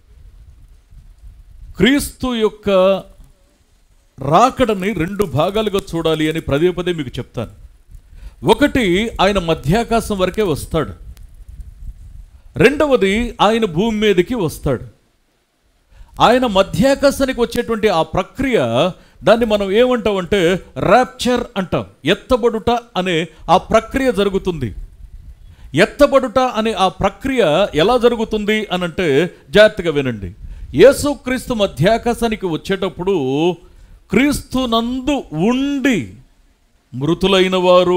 క్రీస్తు యొక్క రాకడని రెండు భాగాలుగా చూడాలి అని పదే పదే మీకు చెప్తాను ఒకటి ఆయన మధ్యాకాశం వరకే వస్తాడు రెండవది ఆయన భూమి మీదకి వస్తాడు ఆయన మధ్యాకాశానికి వచ్చేటువంటి ఆ ప్రక్రియ దాన్ని మనం ఏమంటామంటే ర్యాప్చర్ అంటాం ఎత్తబడుట అనే ఆ ప్రక్రియ జరుగుతుంది ఎత్తబడుట అనే ఆ ప్రక్రియ ఎలా జరుగుతుంది అని అంటే జాగ్రత్తగా వినండి యేసుక్రీస్తు మధ్యాకాశానికి వచ్చేటప్పుడు క్రీస్తు నందు ఉండి మృతులైన వారు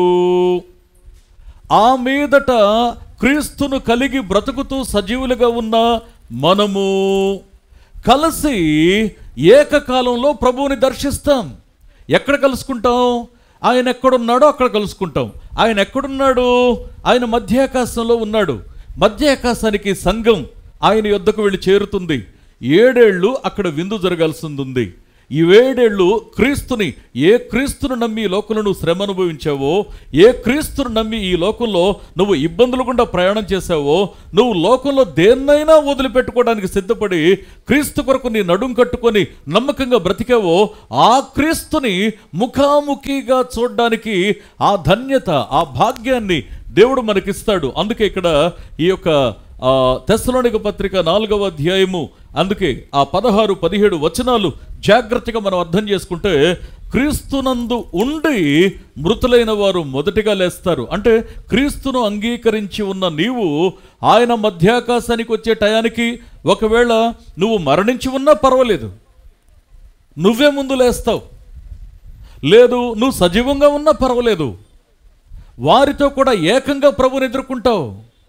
ఆ మీదట క్రీస్తును కలిగి బ్రతుకుతూ సజీవులుగా ఉన్న మనము కలిసి ఏకకాలంలో ప్రభువుని దర్శిస్తాం ఎక్కడ కలుసుకుంటాం ఆయన ఎక్కడున్నాడో అక్కడ కలుసుకుంటాం ఆయన ఎక్కడున్నాడు ఆయన మధ్యాకాశంలో ఉన్నాడు మధ్యాకాశానికి సంఘం ఆయన యొద్దకు వెళ్ళి చేరుతుంది ఏడేళ్ళు అక్కడ విందు జరగాల్సింది ఉంది ఈ ఏడేళ్ళు క్రీస్తుని ఏ క్రీస్తును నమ్మి ఈ లోకంలో నువ్వు శ్రమ అనుభవించావో ఏ క్రీస్తును నమ్మి ఈ లోకంలో నువ్వు ఇబ్బందులు గుండా ప్రయాణం చేశావో నువ్వు లోకంలో దేన్నైనా వదిలిపెట్టుకోవడానికి సిద్ధపడి క్రీస్తు కొరకు నీ నడుం కట్టుకొని నమ్మకంగా బ్రతికావో ఆ క్రీస్తుని ముఖాముఖిగా చూడడానికి ఆ ధన్యత ఆ భాగ్యాన్ని దేవుడు మనకిస్తాడు అందుకే ఇక్కడ ఈ యొక్క ఆ తెస్సలోనిక పత్రిక నాలుగవ అధ్యాయము అందుకే ఆ పదహారు పదిహేడు వచనాలు జాగ్రత్తగా మనం అర్థం చేసుకుంటే క్రీస్తునందు ఉండి మృతులైన వారు మొదటిగా లేస్తారు అంటే క్రీస్తును అంగీకరించి ఉన్న నీవు ఆయన మధ్యాకాశానికి వచ్చే టయానికి ఒకవేళ నువ్వు మరణించి ఉన్నా పర్వాలేదు నువ్వే ముందు లేస్తావు లేదు నువ్వు సజీవంగా ఉన్నా పర్వాలేదు వారితో కూడా ఏకంగా ప్రభుని ఎదుర్కొంటావు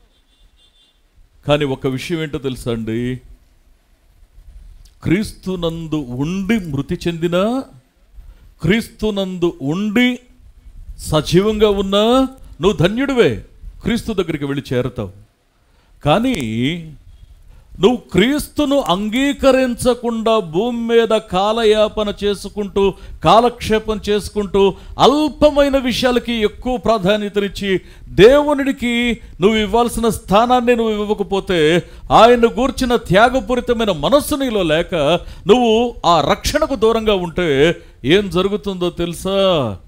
కానీ ఒక విషయం ఏంటో తెలుసా అండి క్రీస్తునందు ఉండి మృతి చెందిన క్రీస్తునందు ఉండి సజీవంగా ఉన్నా నువ్వు ధన్యుడివే క్రీస్తు దగ్గరికి వెళ్ళి చేరతావు కానీ నువ్వు క్రీస్తును అంగీకరించకుండా భూమి మీద కాలయాపన చేసుకుంటూ కాలక్షేపం చేసుకుంటూ అల్పమైన విషయాలకి ఎక్కువ ప్రాధాన్యతనిచ్చి దేవునికి నువ్వు ఇవ్వాల్సిన స్థానాన్ని నువ్వు ఇవ్వకపోతే ఆయన గూర్చిన త్యాగపూరితమైన మనస్సు నీలో లేక నువ్వు ఆ రక్షణకు దూరంగా ఉంటే ఏం జరుగుతుందో తెలుసా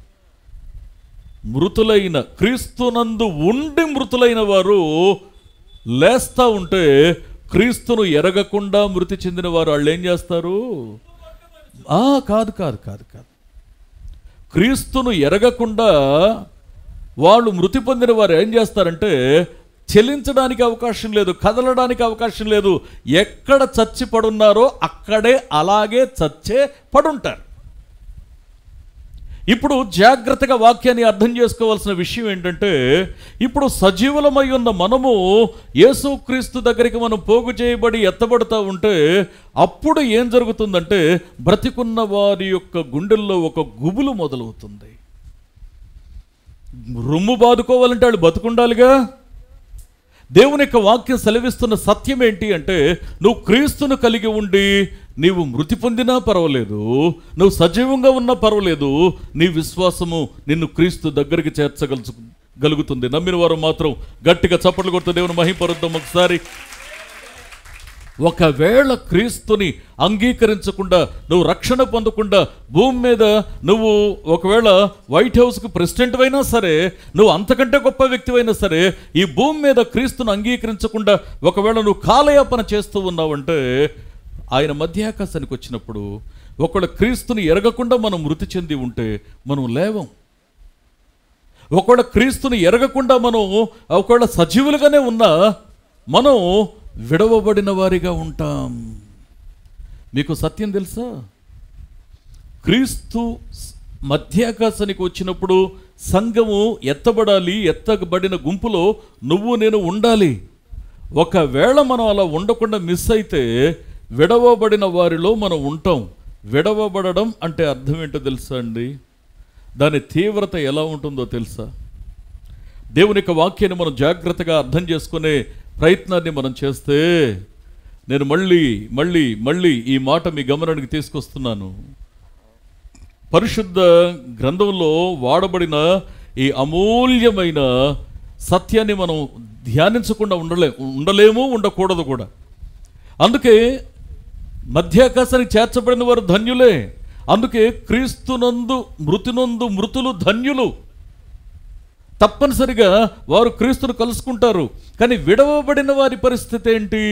మృతులైన క్రీస్తునందు ఉండి మృతులైన వారు లేస్తా ఉంటే క్రీస్తును ఎరగకుండా మృతి చెందిన వారు వాళ్ళు ఏం చేస్తారు ఆ కాదు కాదు కాదు కాదు క్రీస్తును ఎరగకుండా వాళ్ళు మృతి పొందిన వారు ఏం చేస్తారంటే చెలించడానికి అవకాశం లేదు కదలడానికి అవకాశం లేదు ఎక్కడ చచ్చి పడున్నారో అక్కడే అలాగే చచ్చే పడుంటారు ఇప్పుడు జాగ్రత్తగా వాక్యాన్ని అర్థం చేసుకోవాల్సిన విషయం ఏంటంటే ఇప్పుడు సజీవులమై ఉన్న మనము యేసుక్రీస్తు దగ్గరికి మనం పోగు చేయబడి ఎత్తబడుతూ ఉంటే అప్పుడు ఏం జరుగుతుందంటే బ్రతికున్న వారి యొక్క గుండెల్లో ఒక గుబులు మొదలవుతుంది రొమ్ము బాదుకోవాలంటే వాళ్ళు బతుకుండాలిగా దేవుని యొక్క వాక్యం సెలవిస్తున్న సత్యం ఏంటి అంటే నువ్వు క్రీస్తును కలిగి ఉండి నీవు మృతి పొందినా పర్వాలేదు నువ్వు సజీవంగా ఉన్నా పర్వాలేదు నీ విశ్వాసము నిన్ను క్రీస్తు దగ్గరికి చేర్చగలుచు గలుగుతుంది నమ్మిన వారు మాత్రం గట్టిగా చప్పట్లు కొడుతూ దేవుని మహింపరుద్దాం ఒకసారి ఒకవేళ క్రీస్తుని అంగీకరించకుండా నువ్వు రక్షణ పొందకుండా భూమి మీద నువ్వు ఒకవేళ వైట్ హౌస్కి ప్రెసిడెంట్ అయినా సరే నువ్వు అంతకంటే గొప్ప వ్యక్తి అయినా సరే ఈ భూమి మీద క్రీస్తును అంగీకరించకుండా ఒకవేళ నువ్వు కాలయాపన చేస్తూ ఉన్నావంటే ఆయన మధ్యాకాశానికి వచ్చినప్పుడు ఒకవేళ క్రీస్తుని ఎరగకుండా మనం మృతి చెంది ఉంటే మనం లేవం ఒకవేళ క్రీస్తుని ఎరగకుండా మనం ఒకవేళ సజీవులుగానే ఉన్నా మనం విడవబడిన వారిగా ఉంటాం మీకు సత్యం తెలుసా క్రీస్తు మధ్యాకాశానికి వచ్చినప్పుడు సంఘము ఎత్తబడాలి ఎత్తబడిన గుంపులో నువ్వు నేను ఉండాలి ఒకవేళ మనం అలా ఉండకుండా మిస్ అయితే విడవబడిన వారిలో మనం ఉంటాం విడవబడడం అంటే అర్థం ఏంటో తెలుసా అండి దాని తీవ్రత ఎలా ఉంటుందో తెలుసా దేవుని యొక్క వాక్యాన్ని మనం జాగ్రత్తగా అర్థం చేసుకునే ప్రయత్నాన్ని మనం చేస్తే నేను మళ్ళీ మళ్ళీ మళ్ళీ ఈ మాట మీ గమనానికి తీసుకొస్తున్నాను పరిశుద్ధ గ్రంథంలో వాడబడిన ఈ అమూల్యమైన సత్యాన్ని మనం ధ్యానించకుండా ఉండలే ఉండలేము ఉండకూడదు కూడా అందుకే మధ్యాకాశానికి చేర్చబడిన వారు ధన్యులే అందుకే క్రీస్తునందు మృతినందు మృతులు ధన్యులు తప్పనిసరిగా వారు క్రీస్తును కలుసుకుంటారు కానీ విడవబడిన వారి పరిస్థితి ఏంటి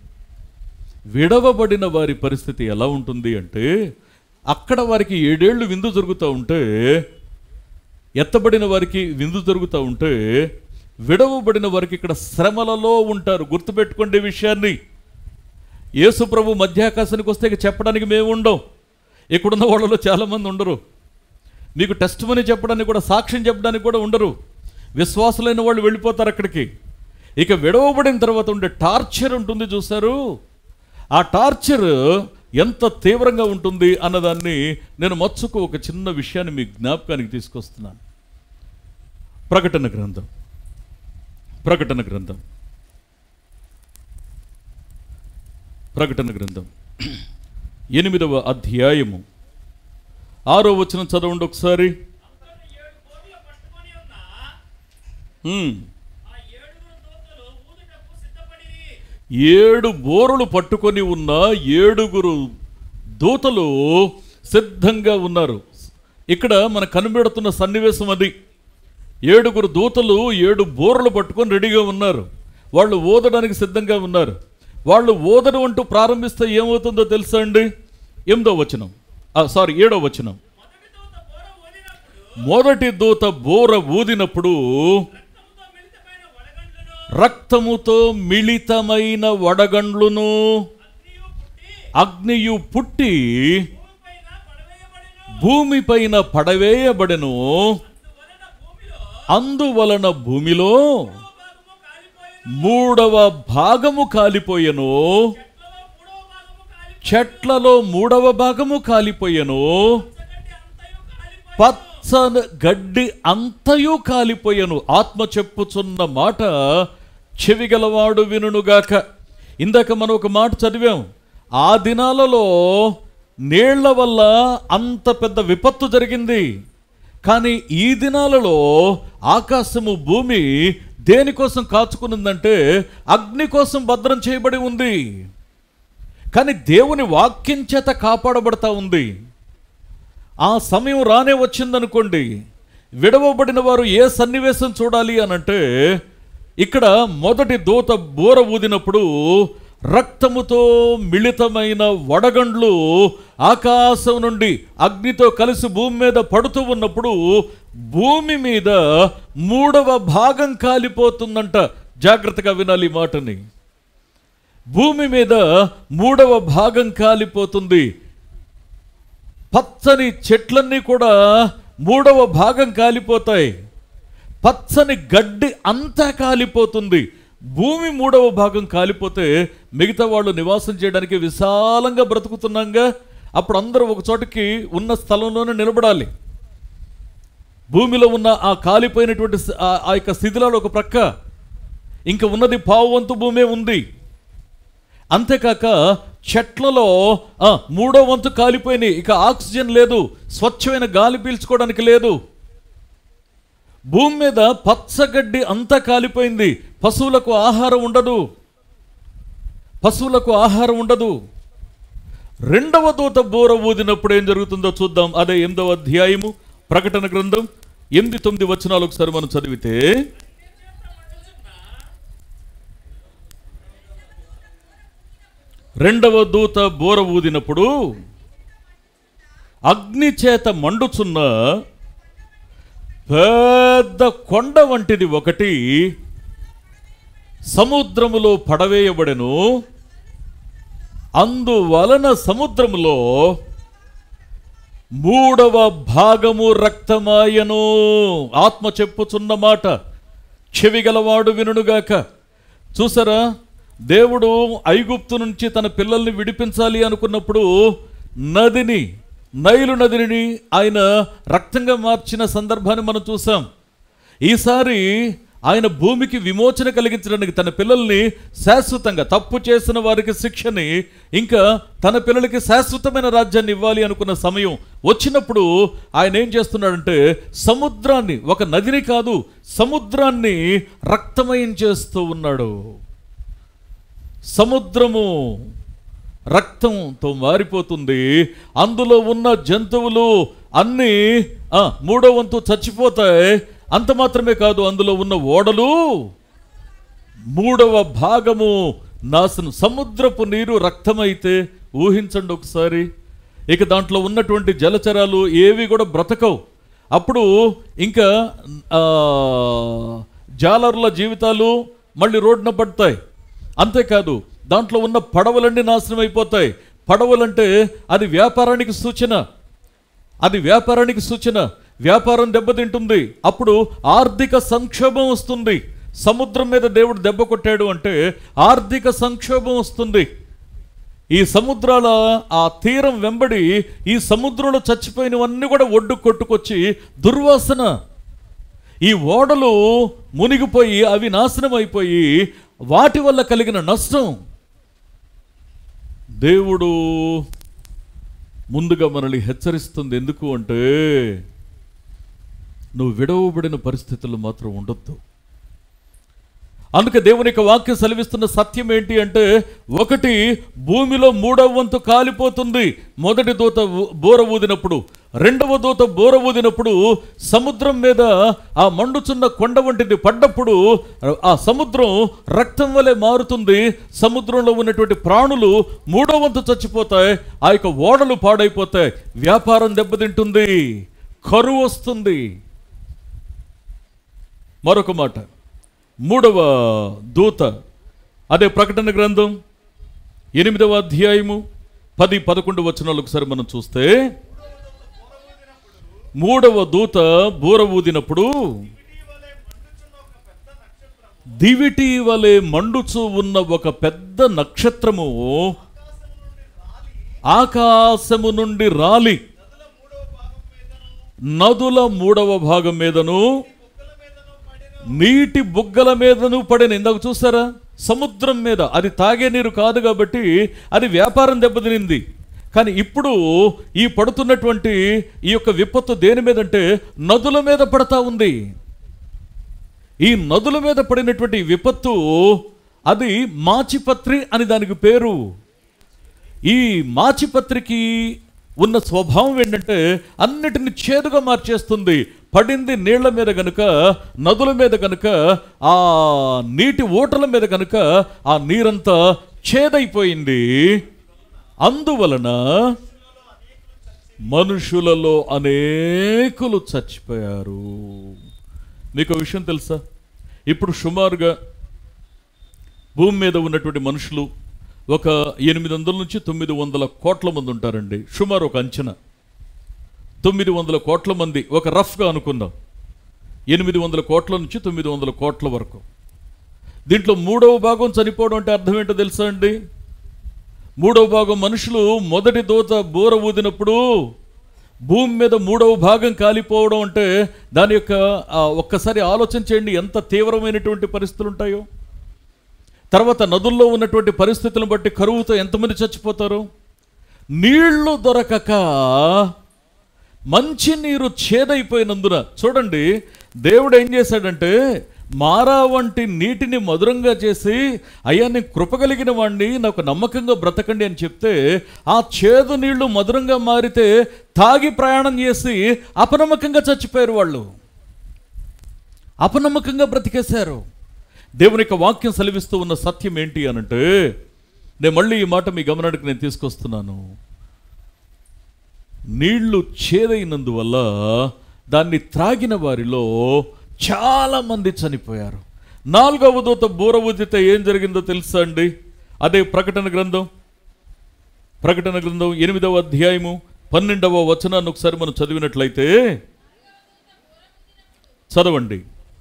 విడవబడిన వారి పరిస్థితి ఎలా ఉంటుంది అంటే అక్కడ వారికి ఏడేళ్లు విందు జరుగుతూ ఉంటే ఎత్తబడిన వారికి విందు జరుగుతూ ఉంటే విడవబడిన వారికి ఇక్కడ శ్రమలలో ఉంటారు గుర్తుపెట్టుకోండి ఈ విషయాన్ని యేసు ప్రభు మధ్యాకాశానికి వస్తే ఇక చెప్పడానికి మేము ఉండం ఇక్కడున్న వాళ్ళలో చాలామంది ఉండరు మీకు టెస్ట్ మనీ చెప్పడానికి కూడా సాక్ష్యం చెప్పడానికి కూడా ఉండరు విశ్వాసులైన వాళ్ళు వెళ్ళిపోతారు అక్కడికి ఇక విడవబడిన తర్వాత ఉండే టార్చర్ ఉంటుంది చూసారు ఆ టార్చర్ ఎంత తీవ్రంగా ఉంటుంది అన్నదాన్ని నేను మచ్చుకు ఒక చిన్న విషయాన్ని మీ జ్ఞాపకానికి తీసుకొస్తున్నాను ప్రకటన గ్రంథం ప్రకటన గ్రంథం ప్రకటన గ్రంథం ఎనిమిదవ అధ్యాయము ఆరో వచనం చదవండి ఒకసారి ఏడు కోర్ల పట్టుకొని ఉన్న హ్మ్. ఆ ఏడుగురు దూతలు ఊదుటకు సిద్ధపడిరి ఏడు బోరులు పట్టుకొని ఉన్న ఏడుగురు దూతలు సిద్ధంగా ఉన్నారు ఇక్కడ మన కనిపెడుతున్న సన్నివేశం అది ఏడుగురు దూతలు ఏడు బోర్లు పట్టుకొని రెడీగా ఉన్నారు వాళ్ళు ఓదడానికి సిద్ధంగా ఉన్నారు వాళ్ళు ఓదడం అంటూ ప్రారంభిస్తే ఏమవుతుందో తెలుసా అండి ఎనిమిదో వచనం సారీ ఏడో వచనం మొదటి దూత బోర ఊదినప్పుడు మొదటి దూత బోర ఊదినప్పుడు రక్తముతో మిళితమైన వడగండ్లను రక్తముతో మిళితమైన వడగండ్లును అగ్నియు పుట్టి అగ్నియు పుట్టి భూమిపైన పడవేయబడెను భూమిపైన పడవేయబడెను అందువలన భూమిలో అందువలన భూమిలో మూడవ భాగము కాలిపోయెను మూడవ భాగము కాలిపోయెను చెట్లలో మూడవ భాగము కాలిపోయెను చెట్లలో మూడవ భాగము కాలిపోయెను పచ్చగడ్డి అంతయు కాలిపోయెను పచ్చని గడ్డి అంతయు కాలిపోయెను ఆత్మ చెప్పుచున్న మాట చెవిగలవాడు వినుగాక ఇందాక మనం ఒక మాట చదివాం ఆ దినాలలో నీళ్ల వల్ల అంత పెద్ద విపత్తు జరిగింది కానీ ఈ దినాలలో ఆకాశము భూమి దేనికోసం కాచుకునిందంటే అగ్ని కోసం భద్రం చేయబడి ఉంది కానీ దేవుని వాక్యం చేత కాపాడబడతా ఉంది ఆ సమయం రానే వచ్చిందనుకోండి విడవబడిన వారు ఏ సన్నివేశం చూడాలి అనంటే ఇక్కడ మొదటి దూత బోర ఊదినప్పుడు రక్తముతో మిళితమైన వడగండ్లు ఆకాశం నుండి అగ్నితో కలిసి భూమి మీద పడుతూ ఉన్నప్పుడు భూమి మీద మూడవ భాగం కాలిపోతుందంట జాగ్రత్తగా వినాలి ఈ మాటని భూమి మీద మూడవ భాగం కాలిపోతుంది పచ్చని చెట్లన్నీ కూడా మూడవ భాగం కాలిపోతాయి పచ్చని గడ్డి అంతా కాలిపోతుంది భూమి మూడవ భాగం కాలిపోతే మిగతా వాళ్ళు నివాసం చేయడానికి విశాలంగా బ్రతుకుతున్నాంగా అప్పుడు అందరూ ఒక చోటకి ఉన్న స్థలంలోనే నిలబడాలి భూమిలో ఉన్న ఆ కాలిపోయినటువంటి స- ఆ- ఆ యొక్క శిథిలాలు ఒక ప్రక్క ఇంకా ఉన్నది పావు వంతు భూమే ఉంది అంతేకాక చెట్లలో ఆ, మూడో వంతు కాలిపోయినాయి ఇక ఆక్సిజన్ లేదు స్వచ్ఛమైన గాలి పీల్చుకోవడానికి లేదు భూమి మీద పచ్చగడ్డి అంతా కాలిపోయింది పశువులకు ఆహారం ఉండదు పశువులకు ఆహారం ఉండదు రెండవ దూత బోర ఊదినప్పుడు ఏం జరుగుతుందో చూద్దాం అదే ఎనిమిదవ అధ్యాయము ప్రకటన గ్రంథం ఎనిమిది తొమ్మిది వచనాలు ఒకసారి మనం చదివితే రెండవ దూత బోర ఊదినప్పుడు అగ్ని చేత మండుచున్న పెద్ద కొండ వంటిది ఒకటి సముద్రములో పడవేయబడెను అందువలన సముద్రములో మూడవ భాగము రక్తమాయను ఆత్మ చెప్పుచున్న మాట చెవిగలవాడు వినుగాక చూసారా దేవుడు ఐగుప్తు నుంచి తన పిల్లల్ని విడిపించాలి అనుకున్నప్పుడు నదిని నైలు నదిని ఆయన రక్తంగా మార్చిన సందర్భాన్ని మనం చూసాం ఈసారి ఆయన భూమికి విమోచన కలిగించడానికి తన పిల్లల్ని శాశ్వతంగా తప్పు చేసిన వారికి శిక్షని ఇంకా తన పిల్లలకి శాశ్వతమైన రాజ్యాన్ని ఇవ్వాలి అనుకున్న సమయం వచ్చినప్పుడు ఆయన ఏం చేస్తున్నాడంటే సముద్రాన్ని ఒక నదిని కాదు సముద్రాన్ని రక్తమయం చేస్తూ ఉన్నాడు సముద్రము రక్తంతో మారిపోతుంది అందులో ఉన్న జంతువులు అన్నీ ఆ, మూడో వంతు చచ్చిపోతాయి అంత మాత్రమే కాదు అందులో ఉన్న ఓడలు మూడవ భాగము నాశనం సముద్రపు నీరు రక్తమైతే ఊహించండి ఒకసారి ఇక దాంట్లో ఉన్నటువంటి జలచరాలు ఏవి కూడా బ్రతకవు అప్పుడు ఇంకా ఆ, జాలరుల జీవితాలు మళ్ళీ రోడ్డున పడతాయి అంతేకాదు దాంట్లో ఉన్న పడవలన్నీ నాశనం అయిపోతాయి పడవలంటే అది వ్యాపారానికి సూచన అది వ్యాపారానికి సూచన వ్యాపారం దెబ్బతింటుంది అప్పుడు ఆర్థిక సంక్షోభం వస్తుంది సముద్రం మీద దేవుడు దెబ్బ కొట్టాడు అంటే ఆర్థిక సంక్షోభం వస్తుంది ఈ సముద్రాల ఆ తీరం వెంబడి ఈ సముద్రంలో చచ్చిపోయినవన్నీ కూడా ఒడ్డు కొట్టుకొచ్చి దుర్వాసన ఈ ఓడలు మునిగిపోయి అవి నాశనం అయిపోయి వాటి వల్ల కలిగిన నష్టం దేవుడు ముందుగా మనల్ని హెచ్చరిస్తుంది ఎందుకు అంటే నువ్వు విడవబడిన పరిస్థితుల్లో మాత్రం ఉండొద్దు అందుకే దేవుని యొక్క వాక్యం సెలవిస్తున్న సత్యం ఏంటి అంటే ఒకటి భూమిలో మూడవ వంతు కాలిపోతుంది మొదటి దూత ఊ- బోర ఊదినప్పుడు రెండవ దూత బోర ఊదినప్పుడు సముద్రం మీద ఆ మండుచున్న కొండ వంటిది పడ్డప్పుడు ఆ సముద్రం రక్తం వలె మారుతుంది సముద్రంలో ఉన్నటువంటి ప్రాణులు మూడవ వంతు చచ్చిపోతాయి ఆ యొక్క ఓడలు పాడైపోతాయి వ్యాపారం దెబ్బతింటుంది కరువు వస్తుంది మరొక మాట మూడవ దూత అదే ప్రకటన గ్రంథం ఎనిమిదవ అధ్యాయము పది పదకొండు వచనాలు ఒకసారి మనం చూస్తే మూడవ దూత బూర ఊదినప్పుడు దివిటి వలె మండుచు ఉన్న ఒక పెద్ద నక్షత్రము ఆకాశము నుండి రాలి నదుల మూడవ భాగం మీదను నీటి బుగ్గల మీదను పడిన ఇందాక చూసారా సముద్రం మీద అది తాగే నీరు కాదు కాబట్టి అది వ్యాపారం దెబ్బతినింది కానీ ఇప్పుడు ఈ పడుతున్నటువంటి ఈ యొక్క విపత్తు దేని మీద అంటే నదుల మీద పడతా ఉంది ఈ నదుల మీద పడినటువంటి ఈ విపత్తు అది మాచిపత్రి అని దానికి పేరు ఈ మాచిపత్రికి ఉన్న స్వభావం ఏంటంటే అన్నిటిని చేదుగా మార్చేస్తుంది పడింది నీళ్ల మీద గనుక నదుల మీద గనుక ఆ నీటి ఓటల మీద గనుక ఆ నీరంతా చేదైపోయింది అందువలన మనుషులలో అనేకులు చచ్చిపోయారు మీకు ఒక విషయం తెలుసా ఇప్పుడు సుమారుగా భూమి మీద ఉన్నటువంటి మనుషులు ఒక ఎనిమిది వందల నుంచి తొమ్మిది వందల కోట్ల మంది ఉంటారండి సుమారు ఒక అంచనా తొమ్మిది వందల కోట్ల మంది ఒక రఫ్గా అనుకుందాం ఎనిమిది వందల కోట్ల నుంచి తొమ్మిది వందల కోట్ల వరకు దీంట్లో మూడవ భాగం చనిపోవడం అంటే అర్థం ఏంటో తెలుసా అండి మూడవ భాగం మనుషులు మొదటి దోత బోర ఊదినప్పుడు భూమి మీద మూడవ భాగం కాలిపోవడం అంటే దాని యొక్క ఆ, ఒక్కసారి ఆలోచన చేయండి ఎంత తీవ్రమైనటువంటి పరిస్థితులు ఉంటాయో తర్వాత నదుల్లో ఉన్నటువంటి పరిస్థితులను బట్టి కరువుతో ఎంతమంది చచ్చిపోతారు నీళ్లు దొరకక మంచి నీరు చేదైపోయినందున చూడండి దేవుడు ఏం చేశాడంటే మారా వంటి నీటిని మధురంగా చేసి అయ్యా నేను కృప కలిగిన వాడిని నాకు నమ్మకంగా బ్రతకండి అని చెప్తే ఆ చేదు నీళ్లు మధురంగా మారితే తాగి ప్రయాణం చేసి అపనమ్మకంగా చచ్చిపోయారు వాళ్ళు అపనమ్మకంగా బ్రతికేశారు దేవుని యొక్క వాక్యం సెలవిస్తూ ఉన్న సత్యం ఏంటి అనంటే నేను మళ్ళీ ఈ మాట మీ గమనానికి నేను తీసుకొస్తున్నాను నీళ్లు చేదైనందువల్ల దాన్ని త్రాగిన వారిలో చాలా మంది చనిపోయారు నాలుగవ దూత బూర ఊదితే ఏం జరిగిందో తెలుసా అండి అదే ప్రకటన గ్రంథం ప్రకటన గ్రంథం ఎనిమిదవ అధ్యాయము పన్నెండవ వచనాన్ని ఒకసారి మనం చదివినట్లయితే చదవండి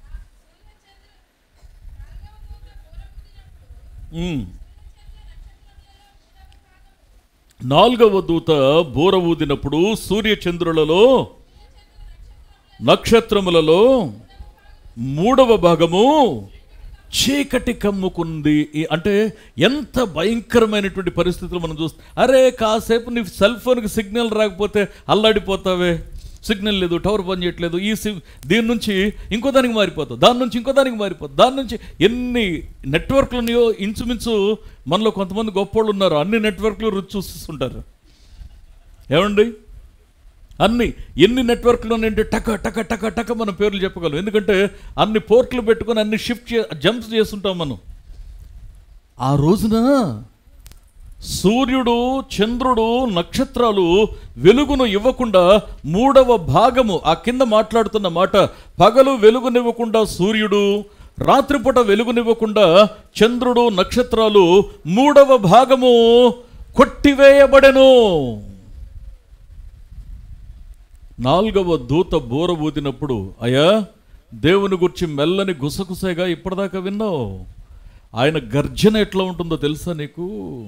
ఉమ్. నాలుగవ దూత బూర ఊదినప్పుడు సూర్యచంద్రులలో నక్షత్రములలో మూడవ భాగము చీకటి కమ్ముకుంది ఈ- అంటే ఎంత భయంకరమైనటువంటి పరిస్థితులు మనం చూస్తాం అరే కాసేపు నీ సెల్ ఫోన్కి సిగ్నల్ రాకపోతే అల్లాడిపోతావే సిగ్నల్ లేదు టవర్ పని చేయట్లేదు ఈ సి దీని నుంచి ఇంకో దానికి మారిపోతావు దాని నుంచి ఇంకో దానికి మారిపోతావు దాని నుంచి ఎన్ని నెట్వర్క్లు ఉన్నాయో ఇంచుమించు మనలో కొంతమంది గొప్పోళ్ళు ఉన్నారు అన్ని నెట్వర్క్లు రుచి చూస్తుంటారు ఏమండి అన్ని ఎన్ని నెట్వర్క్లు ఉన్నాయంటే టక టక టక టక మనం పేర్లు చెప్పగలం ఎందుకంటే అన్ని పోర్ట్లు పెట్టుకొని అన్ని షిఫ్ట్ చే జంప్స్ చేస్తుంటాం మనం ఆ రోజున సూర్యుడు చంద్రుడు నక్షత్రాలు వెలుగును ఇవ్వకుండా మూడవ భాగము ఆ కింద మాట్లాడుతున్న మాట పగలు వెలుగునివ్వకుండా సూర్యుడు రాత్రిపూట వెలుగునివ్వకుండా చంద్రుడు నక్షత్రాలు మూడవ భాగము కొట్టివేయబడెను నాలుగవ దూత బోర ఊదినప్పుడు అయ్యా దేవుని గురించి మెల్లని గుసగుసగా ఇప్పటిదాకా విన్నావు ఆయన గర్జన ఎట్లా ఉంటుందో తెలుసా నీకు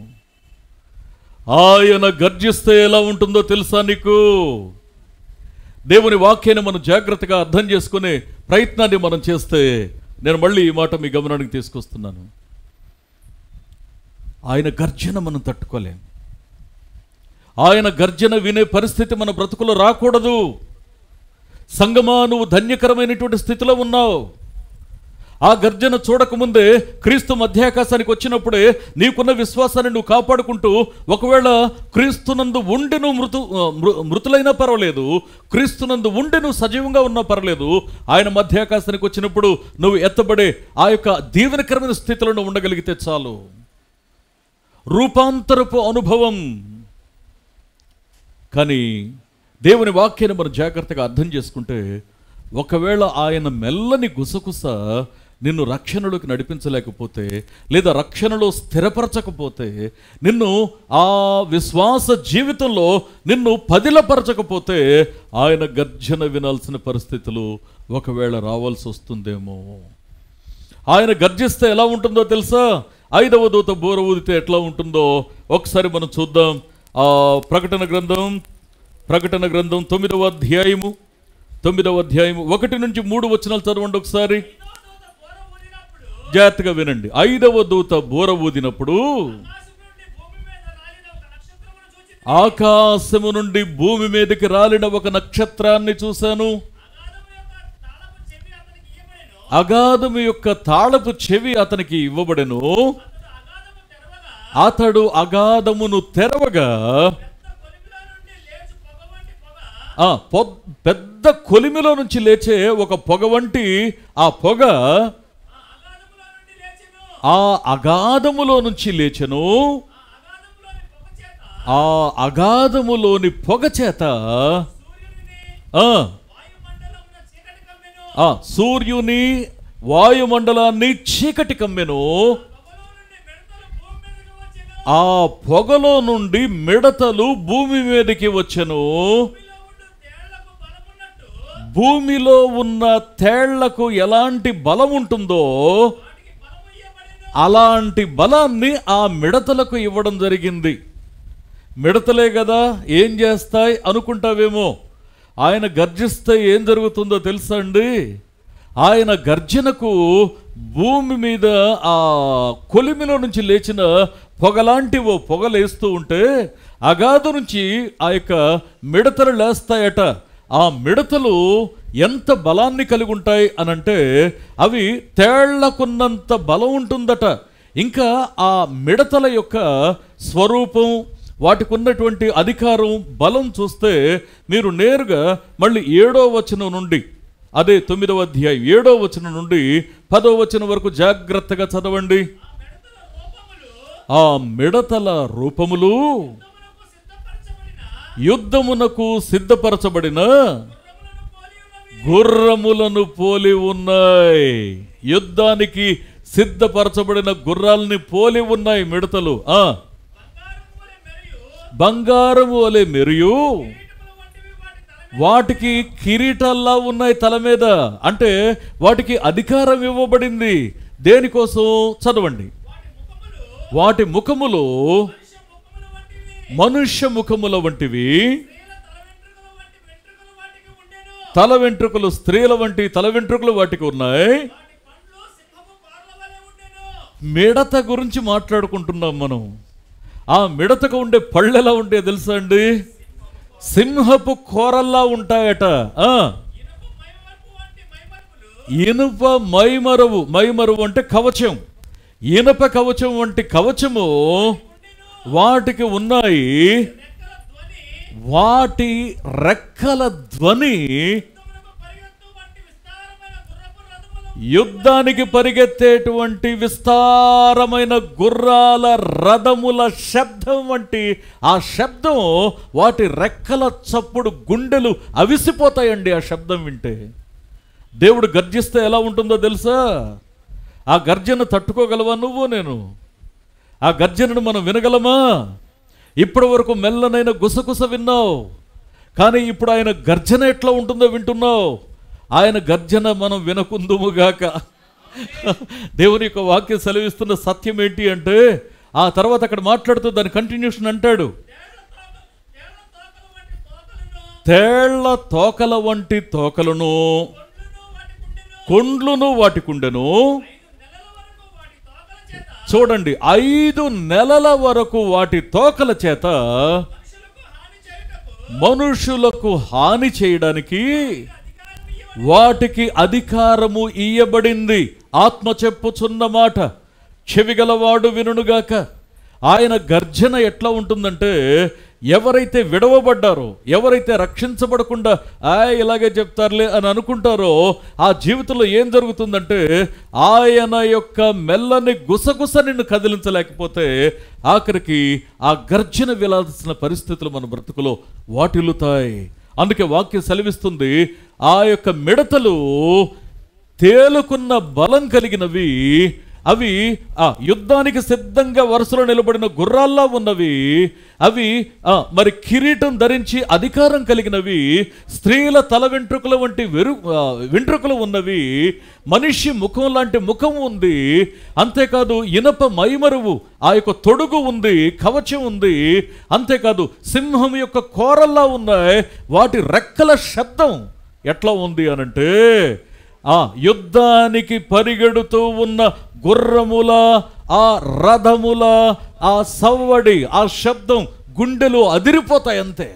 ఆయన గర్జిస్తే ఎలా ఉంటుందో తెలుసా నీకు దేవుని వాక్యాన్ని మనం జాగ్రత్తగా అర్థం చేసుకునే ప్రయత్నాన్ని మనం చేస్తే నేను మళ్ళీ ఈ మాట మీ గమనానికి తీసుకొస్తున్నాను ఆయన గర్జన మనం తట్టుకోలేం ఆయన గర్జన వినే పరిస్థితి మన బ్రతుకులో రాకూడదు సంగమా నువ్వు ధన్యకరమైనటువంటి స్థితిలో ఉన్నావు ఆ గర్జన చూడకముందే క్రీస్తు మధ్యాకాశానికి వచ్చినప్పుడే నీకున్న విశ్వాసాన్ని నువ్వు కాపాడుకుంటూ ఒకవేళ క్రీస్తునందు ఉండి నువ్వు మృతు మృ- మృతులైనా పర్వాలేదు క్రీస్తునందు ఉండి నువ్వు సజీవంగా ఉన్నా పర్వాలేదు ఆయన మధ్యాకాశానికి వచ్చినప్పుడు నువ్వు ఎత్తబడే ఆ యొక్క దీవెనకరమైన స్థితిలో నువ్వు ఉండగలిగితే చాలు రూపాంతరపు అనుభవం కానీ దేవుని వాక్యాన్ని మనం జాగ్రత్తగా అర్థం చేసుకుంటే ఒకవేళ ఆయన మెల్లని గుసగుస నిన్ను రక్షణలోకి నడిపించలేకపోతే లేదా రక్షణలో స్థిరపరచకపోతే నిన్ను ఆ విశ్వాస జీవితంలో నిన్ను పదిలపరచకపోతే ఆయన గర్జన వినాల్సిన పరిస్థితులు ఒకవేళ రావాల్సి వస్తుందేమో ఆయన గర్జిస్తే ఎలా ఉంటుందో తెలుసా ఐదవ దూత బోర ఊదితే ఎట్లా ఉంటుందో ఒకసారి మనం చూద్దాం ఆ ప్రకటన గ్రంథం ప్రకటన గ్రంథం తొమ్మిదవ అధ్యాయము తొమ్మిదవ అధ్యాయము ఒకటి నుంచి మూడు వచనాలు చదవండి ఒకసారి జాగ్రత్తగా వినండి ఐదవ దూత బోర ఊదినప్పుడు ఆకాశము నుండి భూమి మీద రాలిన ఒక నక్షత్రమును చూచెదను. ఆకాశము నుండి భూమి మీదకి రాలిన ఒక నక్షత్రాన్ని చూశాను అగాధము యొక్క తాళపు చెవి అతనికి ఇవ్వబడెను. అగాధము యొక్క తాళపు చెవి అతనికి ఇవ్వబడెను అతడు అగాధమును తెరవగా పెద్ద కొలిమిలో నుండి లేచు పొగ వంటి పొగ ఆ పొద్- పెద్ద కొలిమిలో నుంచి లేచే ఒక పొగ వంటి ఆ పొగ ఆ అగాధములో నుండి లేచెను ఆ అగాధములో నుంచి లేచెను ఆ అగాధములోని పొగ చేత ఆ అగాధములోని పొగ చేత ఆ, వాయుమండలమున చీకటి కమ్మెను ఆ సూర్యుని వాయుమండలాన్ని చీకటి కమ్మెను పొగలో నుండి మిడతలు భూమి మీదకి వచ్చెను ఆ పొగలో నుండి మెడతలు భూమి మీదకి వచ్చెను భూమిలో ఉన్న తేళ్లకు భూమిలో ఉన్న తేళ్లకు ఎలాంటి బలం ఉంటుందో వాటికి బలము ఇయ్యబడెను అలాంటి బలాన్ని ఆ మిడతలకు ఇవ్వడం జరిగింది మిడతలే కదా ఏం చేస్తాయి అనుకుంటావేమో ఆయన గర్జిస్తే ఏం జరుగుతుందో తెలుసా అండి ఆయన గర్జనకు భూమి మీద ఆ కొలిమిలో నుంచి లేచిన పొగలాంటి ఓ పొగలేస్తూ ఉంటే అగాధ నుంచి ఆ యొక్క మిడతలు లేస్తాయట ఆ మిడతలు ఎంత బలాన్ని కలిగి ఉంటాయి అనంటే అవి తేళ్లకున్నంత బలం ఉంటుందట ఇంకా ఆ మిడతల యొక్క స్వరూపం వాటికి ఉన్నటువంటి అధికారం బలం చూస్తే మీరు నేరుగా మళ్ళీ ఏడో వచనం నుండి అదే తొమ్మిదవ అధ్యాయం ఏడో వచనం నుండి పదో వచనం వరకు జాగ్రత్తగా చదవండి ఆ మిడతల రూపములు ఆ మిడతల రూపములు యుద్ధమునకు సిద్ధపరచబడిన యుద్ధమునకు సిద్ధపరచబడిన గుర్రములను పోలి ఉన్నవి గుర్రములను పోలి ఉన్నాయి యుద్ధానికి సిద్ధపరచబడిన గుర్రాల్ని పోలి ఉన్నాయి మిడతలు ఆ బంగారము వలె మరియు బంగారము వలె మెరియు కిరీటముల వంటివి వాటి తల మీద వాటికి కిరీటాల్లా ఉన్నాయి తల మీద అంటే వాటికి అధికారం ఇవ్వబడింది దేనికోసం చదవండి వాటి ముఖములు వాటి ముఖములు మనుష్య ముఖముల వంటివి మనుష్య ముఖముల వంటివి స్త్రీల తల వెంట్రుకల వంటి వెంట్రుకలు వాటికి ఉండెను తల వెంట్రుకలు స్త్రీల వంటి తల వెంట్రుకలు వాటికి ఉన్నాయి వాటి పండ్లు సింహపు పార్ల వలె ఉండెను మిడత గురించి మాట్లాడుకుంటున్నాం మనం ఆ మిడతకు ఉండే పళ్ళు ఎలా ఉంటే తెలుసా అండి సింహపు కూరల్లా ఉంటాయట ఆ ఇనుపు మైమరుపు వంటి మైమరుపులు ఇనుప మైమరువు మైమరువు అంటే కవచం ఇనుప కవచం వంటి కవచము వాటికి ఉన్నాయి రెక్కల ధ్వని వాటి రెక్కల ధ్వని యుద్ధమునకు పరిగెత్తు వంటి విస్తారమైన గుర్రపు రథములు యుద్ధానికి పరిగెత్తేటువంటి విస్తారమైన గుర్రాల రథముల శబ్దం వంటి ఆ శబ్దం వాటి రెక్కల చప్పుడు గుండెలు అవిసిపోతాయండి ఆ శబ్దం వింటే దేవుడు గర్జిస్తే ఎలా ఉంటుందో తెలుసా ఆ గర్జన తట్టుకోగలవా నువ్వు నేను ఆ గర్జనను మనం వినగలమా ఇప్పటి వరకు మెల్లనైన గుసగుస విన్నావు కానీ ఇప్పుడు ఆయన గర్జన ఎట్లా ఉంటుందో వింటున్నావు ఆయన గర్జన మనం వినకుందుముగాక దేవుని యొక్క వాక్యం సెలవిస్తున్న సత్యం ఏంటి అంటే ఆ తర్వాత అక్కడ మాట్లాడుతూ దాని కంటిన్యూషన్ అంటాడు తేళ్ల తోక తేళ్ల తోకల వంటి తేళ్ల తోకల వంటి తోకలను కొండ్లును వాటికుండెను కొండ్లును వాటికుండెను ఐదు నెలల వరకు వాటి తోకల చేత చూడండి ఐదు నెలల వరకు వాటి తోకల చేత మనుషులకు హాని చేయడానికి వాటికి అధికారము ఇయ్యబడింది ఆత్మ చెప్పుచున్న మాట చెవిగలవాడు వినుగాక ఆయన గర్జన ఎట్లా ఉంటుందంటే ఎవరైతే విడవబడ్డారో ఎవరైతే రక్షించబడకుండా ఆ ఇలాగే చెప్తారులే అని అనుకుంటారో ఆ జీవితంలో ఏం జరుగుతుందంటే ఆయన యొక్క మెల్లని గుసగుస నిన్ను కదిలించలేకపోతే ఆఖరికి ఆ గర్జన విలాల్సిన పరిస్థితులు మన బ్రతుకులో వాటిల్లుతాయి అందుకే వాక్యం సెలవిస్తుంది ఆ యొక్క మిడతలు తేలుకున్న బలం కలిగినవి అవి ఆ యుద్ధానికి సిద్ధంగా వరుసలో నిలబడిన గుర్రాల్లా ఉన్నవి అవి ఆ, మరి కిరీటం ధరించి అధికారం కలిగినవి స్త్రీల తల వెంట్రుకల వంటి వెరు ఆ, వెంట్రుకలు ఉన్నవి మనిషి ముఖం లాంటి ముఖం ఉంది అంతేకాదు ఇనప మైమరువు ఆ యొక్క తొడుగు ఉంది కవచం ఉంది అంతేకాదు సింహం యొక్క కోరల్లా ఉన్నాయి వాటి రెక్కల శబ్దం ఎట్లా ఉంది అనంటే ఆ యుద్ధానికి పరిగెడుతూ ఉన్న గుర్రముల ఆ రథముల ఆ సవ్వడి ఆ శబ్దం గుండెలు అదిరిపోతాయి అంతే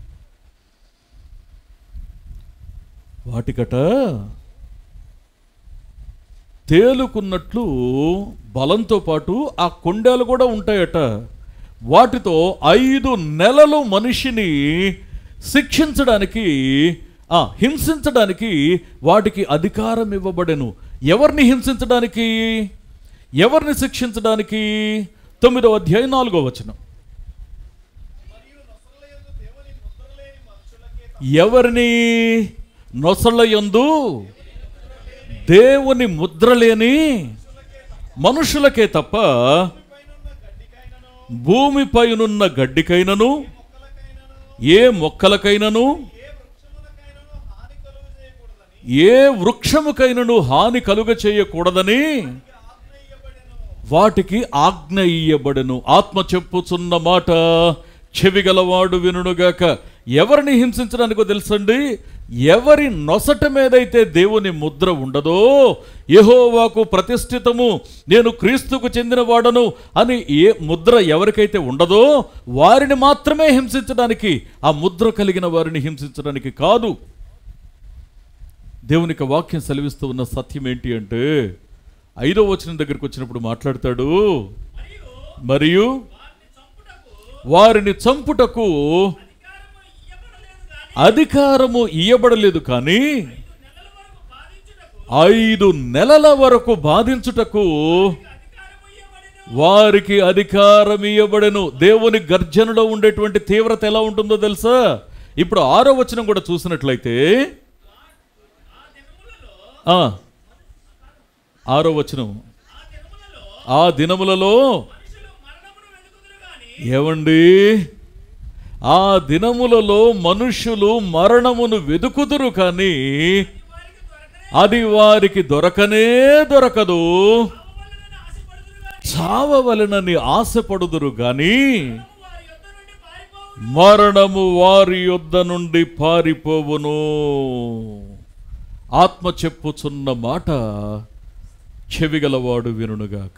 వాటికట తేలుకున్నట్లు బలంతో పాటు ఆ కొండలు కూడా ఉంటాయట వాటితో ఐదు నెలలు మనిషిని శిక్షించడానికి ఆ హింసించడానికి వాటికి అధికారం ఇవ్వబడెను ఎవరిని హింసించడానికి ఎవరిని శిక్షించడానికి తొమ్మిదవ అధ్యాయం నాలుగో వచనం ఎవరిని నొసళ్ళ యందు దేవుని ముద్ర లేని మనుషులకే తప్ప భూమిపైనున్న గడ్డికైనను ఏ మొక్కలకైనను ఏ వృక్షముకైనను హాని కలుగ చేయకూడదని వాటికి ఆజ్ఞ ఇయ్యబడెను ఆత్మ చెప్పుచున్న మాట చెవిగలవాడు వినుగాక ఎవరిని హింసించడానికో తెలుసండి ఎవరి నొసట మీదైతే దేవుని ముద్ర ఉండదో యెహోవాకు ప్రతిష్ఠితము నేను క్రీస్తుకు చెందినవాడను అని ఏ ముద్ర ఎవరికైతే ఉండదో వారిని మాత్రమే హింసించడానికి ఆ ముద్ర కలిగిన వారిని హింసించడానికి కాదు దేవునికి వాక్యం సెలవిస్తూ ఉన్న సత్యం ఏంటి అంటే ఐదో వచనం దగ్గరికి వచ్చినప్పుడు మాట్లాడతాడు మరియు వారిని చంపుటకు అధికారము ఇయ్యబడలేదు కానీ ఐదు నెలల వరకు బాధించుటకు వారికి అధికారం ఇయ్యబడెను దేవుని గర్జనలో ఉండేటువంటి తీవ్రత ఎలా ఉంటుందో తెలుసా ఇప్పుడు ఆరో వచనం కూడా చూసినట్లయితే ఆ, ఆరో వచనం ఆ దినములలో ఏమండి ఆ దినములలో మనుషులు మరణమును వెదుకుదురు కానీ అది వారికి దొరకనే దొరకదు చావవలనని ఆశపడుదురు గాని మరణము వారి యొద్ద నుండి పారిపోవును ఆత్మ చెప్పుచున్న మాట చెవిగలవాడు వినుగాక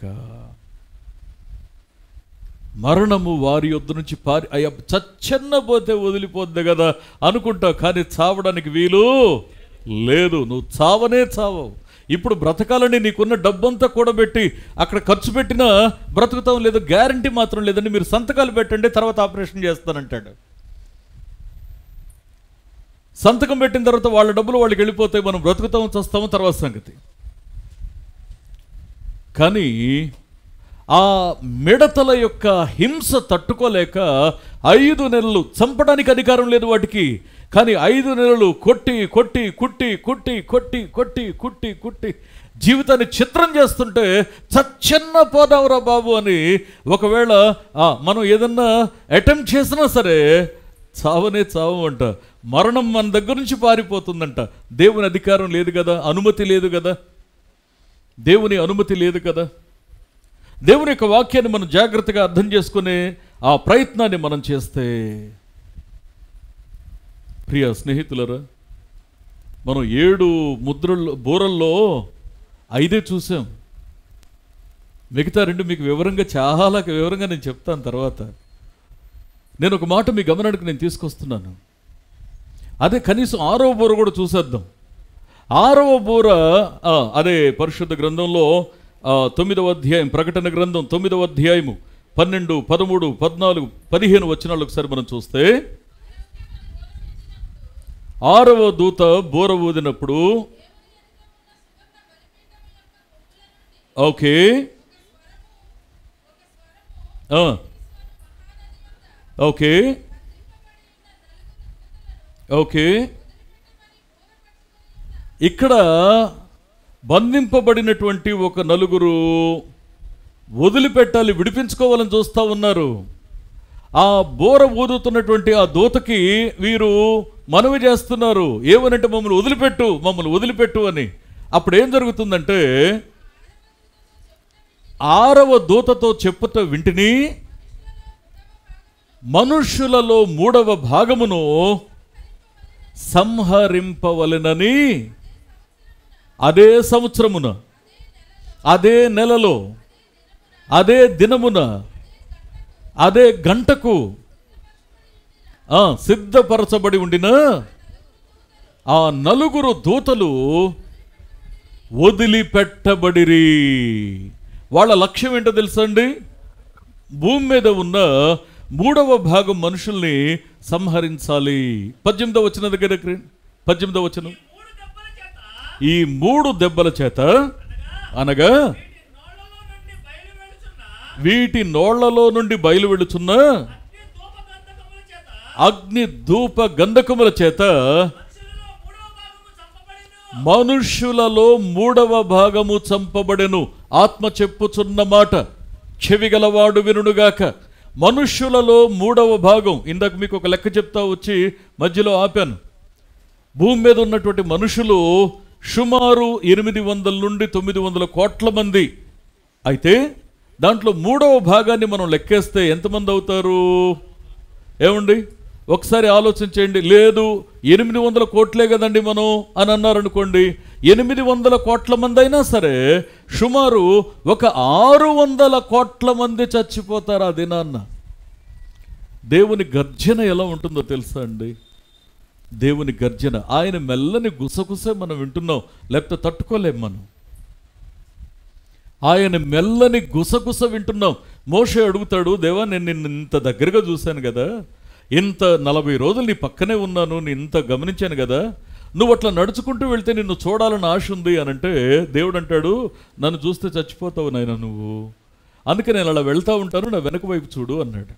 మరణము వారి యొద్ద నుంచి పారి అయ్య చచ్చన్న పోతే వదిలిపోద్ది కదా అనుకుంటావు కానీ చావడానికి వీలు లేదు నువ్వు చావనే చావవు ఇప్పుడు బ్రతకాలని నీకున్న డబ్బంతా కూడబెట్టి అక్కడ ఖర్చు పెట్టినా బ్రతుకుతాం లేదు గ్యారంటీ మాత్రం లేదండి మీరు సంతకాలు పెట్టండి తర్వాత ఆపరేషన్ చేస్తానంటాడు సంతకం పెట్టిన తర్వాత వాళ్ళ డబ్బులు వాళ్ళకి వెళ్ళిపోతాయి మనం బ్రతుకుతాము చస్తాము తర్వాత సంగతి కానీ ఆ మిడతల యొక్క హింస తట్టుకోలేక ఐదు నెలలు చంపడానికి అధికారం లేదు వాటికి కానీ ఐదు నెలలు కొట్టి కొట్టి కుట్టి కుట్టి కొట్టి కొట్టి కుట్టి కుట్టి జీవితాన్ని చిత్రం చేస్తుంటే చచ్చన్న పోదావురా బాబు అని ఒకవేళ ఆ, మనం ఏదన్నా అటెంప్ట్ చేసినా సరే చావనే చావమంట మరణం మన దగ్గర నుంచి పారిపోతుందంట దేవుని అధికారం లేదు కదా అనుమతి లేదు కదా దేవుని అనుమతి లేదు కదా దేవుని యొక్క వాక్యాన్ని మనం జాగ్రత్తగా అర్థం చేసుకునే ఆ ప్రయత్నాన్ని మనం చేస్తే ప్రియ స్నేహితులరా మనం ఏడు ముద్రల్లో బూరల్లో ఐదే చూసాం మిగతా రెండు మీకు వివరంగా చాలా వివరంగా నేను చెప్తాను తర్వాత నేను ఒక మాట మీ గమనానికి నేను తీసుకొస్తున్నాను అదే కనీసం ఆరవ బూర కూడా చూసేద్దాం ఆరవ బూర ఆ, అదే పరిశుద్ధ గ్రంథంలో ఆ, తొమ్మిదవ అధ్యాయం ప్రకటన గ్రంథం తొమ్మిదవ అధ్యాయము పన్నెండు పదమూడు పద్నాలుగు పదిహేను వచనాలు ఒకసారి మనం చూస్తే ఆరవ దూత బూర ఊదినప్పుడు ఓకే ఆ. ఓకే ఓకే ఇక్కడ బంధింపబడినటువంటి ఒక నలుగురు వదిలిపెట్టాలి విడిపించుకోవాలని చూస్తూ ఉన్నారు ఆ బోర ఊదుతున్నటువంటి ఆ దూతకి వీరు మనవి చేస్తున్నారు ఏమనంటే మమ్మల్ని వదిలిపెట్టు మమ్మల్ని వదిలిపెట్టు అని అప్పుడు ఏం జరుగుతుందంటే ఆరవ దూతతో చెప్పుట వింటిని మనుష్యులలో మూడవ భాగమును సంహరింపవలెనని అదే సంవత్సరమున అదే నెలలో అదే దినమున అదే గంటకు ఆ, సిద్ధపరచబడి ఉండిన ఆ నలుగురు దూతలు వదిలిపెట్టబడిరి వాళ్ళ లక్ష్యం ఏంటో తెలుసా అండి భూమి మీద ఉన్న మూడవ భాగం మనుషుల్ని సంహరించాలి పద్దెనిమిదవ వచ్చిన దగ్గర పద్దెనిమిదవ వచనం మూడు దెబ్బల చేత ఈ మూడు దెబ్బల చేత అనగా వీటి నోళ్లలో నుండి బయలు వెళుచున్న వీటి నోళ్లలో నుండి బయలువెడుచున్న అగ్ని ధూప గంధకముల చేత అగ్ని ధూప గంధకముల చేత మనుషులలో మూడవ భాగము మనుష్యులలో మూడవ భాగము చంపబడిను చంపబడెను ఆత్మ చెప్పుచున్న మాట చెవిగలవాడు వినుడుగాక మనుష్యులలో మూడవ భాగం ఇందాక మీకు ఒక లెక్క చెప్తా వచ్చి మధ్యలో ఆపాను భూమి మీద ఉన్నటువంటి మనుషులు సుమారు ఎనిమిది వందల నుండి తొమ్మిది వందల కోట్ల మంది అయితే దాంట్లో మూడవ భాగాన్ని మనం లెక్కేస్తే ఎంతమంది అవుతారు ఏమండి ఒకసారి ఆలోచించండి లేదు ఎనిమిది వందల కోట్లే కదండి మనం అని అన్నారనుకోండి ఎనిమిది వందల కోట్ల మంది అయినా సరే సుమారు ఒక ఆరు వందల కోట్ల మంది చచ్చిపోతారు ఆ దినాన్న దేవుని గర్జన ఎలా ఉంటుందో తెలుసా అండి దేవుని గర్జన ఆయన మెల్లని గుసగుసే మనం వింటున్నాం లేకపోతే తట్టుకోలేం మనం ఆయన మెల్లని గుసగుస వింటున్నాం మోషే అడుగుతాడు దేవా నేను నిన్ను ఇంత దగ్గరగా చూశాను కదా ఇంత నలభై రోజులు నీ పక్కనే ఉన్నాను నేను ఇంత గమనించాను కదా నువ్వు అట్లా నడుచుకుంటూ వెళ్తే నిన్ను చూడాలని ఆశ ఉంది అని అంటే దేవుడు అంటాడు నన్ను చూస్తే చచ్చిపోతావు నాయన నువ్వు అందుకే నేను అలా వెళ్తా ఉంటాను నా వెనక వైపు చూడు అన్నాడు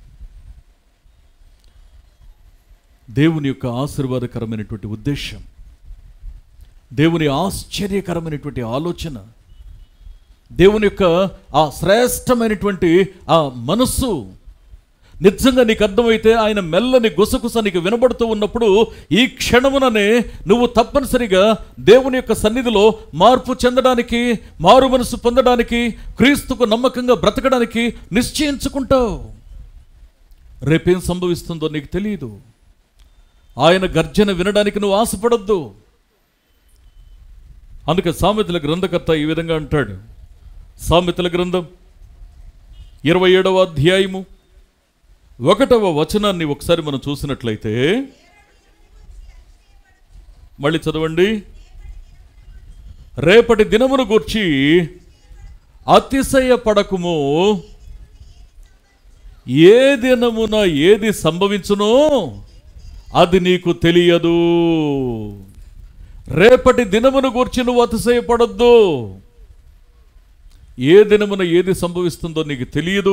దేవుని యొక్క ఆశీర్వాదకరమైనటువంటి ఉద్దేశం దేవుని ఆశ్చర్యకరమైనటువంటి ఆలోచన దేవుని యొక్క ఆ శ్రేష్టమైనటువంటి ఆ మనస్సు నిజంగా నీకు అర్థమైతే ఆయన మెల్లని గుసగుస నీకు వినబడుతూ ఉన్నప్పుడు ఈ క్షణముననే నువ్వు తప్పనిసరిగా దేవుని యొక్క సన్నిధిలో మార్పు చెందడానికి మారు మనసు పొందడానికి క్రీస్తుకు నమ్మకంగా బ్రతకడానికి నిశ్చయించుకుంటావు రేపేం సంభవిస్తుందో నీకు తెలియదు ఆయన గర్జన వినడానికి నువ్వు ఆశపడద్దు అందుకే సామెతల గ్రంథకర్త ఈ విధంగా అంటాడు సామెతల గ్రంథం ఇరవై ఏడవ అధ్యాయము ఒకటవ వచనాన్ని ఒకసారి మనం చూసినట్లయితే మళ్ళీ చదవండి రేపటి దినమును గూర్చి అతిశయపడకుము ఏ దినమున ఏది సంభవించునో అది నీకు తెలియదు రేపటి దినమును గూర్చి నువ్వు అతిశయపడొద్దు ఏ దినమున ఏది సంభవిస్తుందో నీకు తెలియదు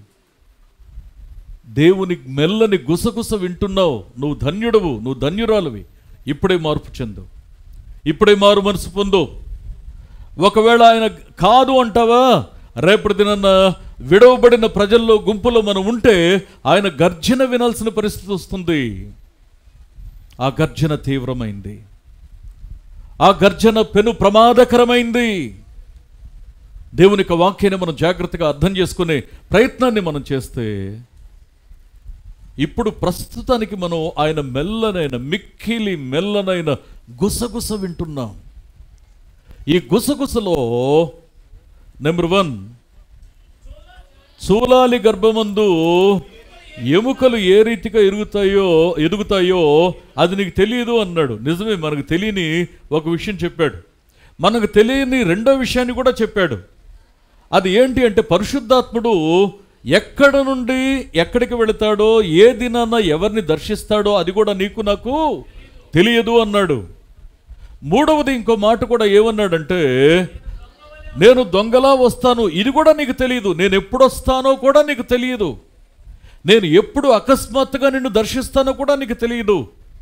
దేవుని మెల్లని గుసగుస వింటున్నావు నువ్వు ధన్యుడవు నువ్వు ధన్యురాలువి ఇప్పుడే మార్పు చెందు ఇప్పుడే మారు మనసు పొందు ఒకవేళ ఆయన కాదు అంటావా రేపటి దినాన్న విడవబడిన ప్రజల్లో గుంపులో మనం ఉంటే ఆయన గర్జన వినాల్సిన పరిస్థితి వస్తుంది ఆ గర్జన తీవ్రమైంది ఆ గర్జన పెను ప్రమాదకరమైంది దేవుని యొక్క వాక్యాన్ని మనం జాగ్రత్తగా అర్థం చేసుకునే ప్రయత్నాన్ని మనం చేస్తే ఇప్పుడు ప్రస్తుతానికి మనం ఆయన మెల్లనైన మిక్కిలి మెల్లనైన గుసగుస వింటున్నాం ఈ గుసగుసలో నెంబర్ వన్ చూలాలి గర్భమందు ఎముకలు ఏ రీతిగా ఎరుగుతాయో ఎదుగుతాయో అది నీకు తెలియదు అన్నాడు నిజమే మనకు తెలియని ఒక విషయం చెప్పాడు మనకు తెలియని రెండో విషయాన్ని కూడా చెప్పాడు అది ఏంటి అంటే పరిశుద్ధాత్ముడు ఎక్కడ నుండి ఎక్కడికి వెళతాడో ఏ దినాన ఎవరిని దర్శిస్తాడో అది కూడా నీకు నాకు తెలియదు అన్నాడు మూడవది ఇంకో మాట కూడా ఏమన్నాడంటే నేను దొంగలా వస్తాను ఇది కూడా నీకు తెలియదు నేను ఎప్పుడు వస్తానో కూడా నీకు తెలియదు నేను ఎప్పుడు అకస్మాత్తుగా నిన్ను దర్శిస్తానో కూడా నీకు తెలియదు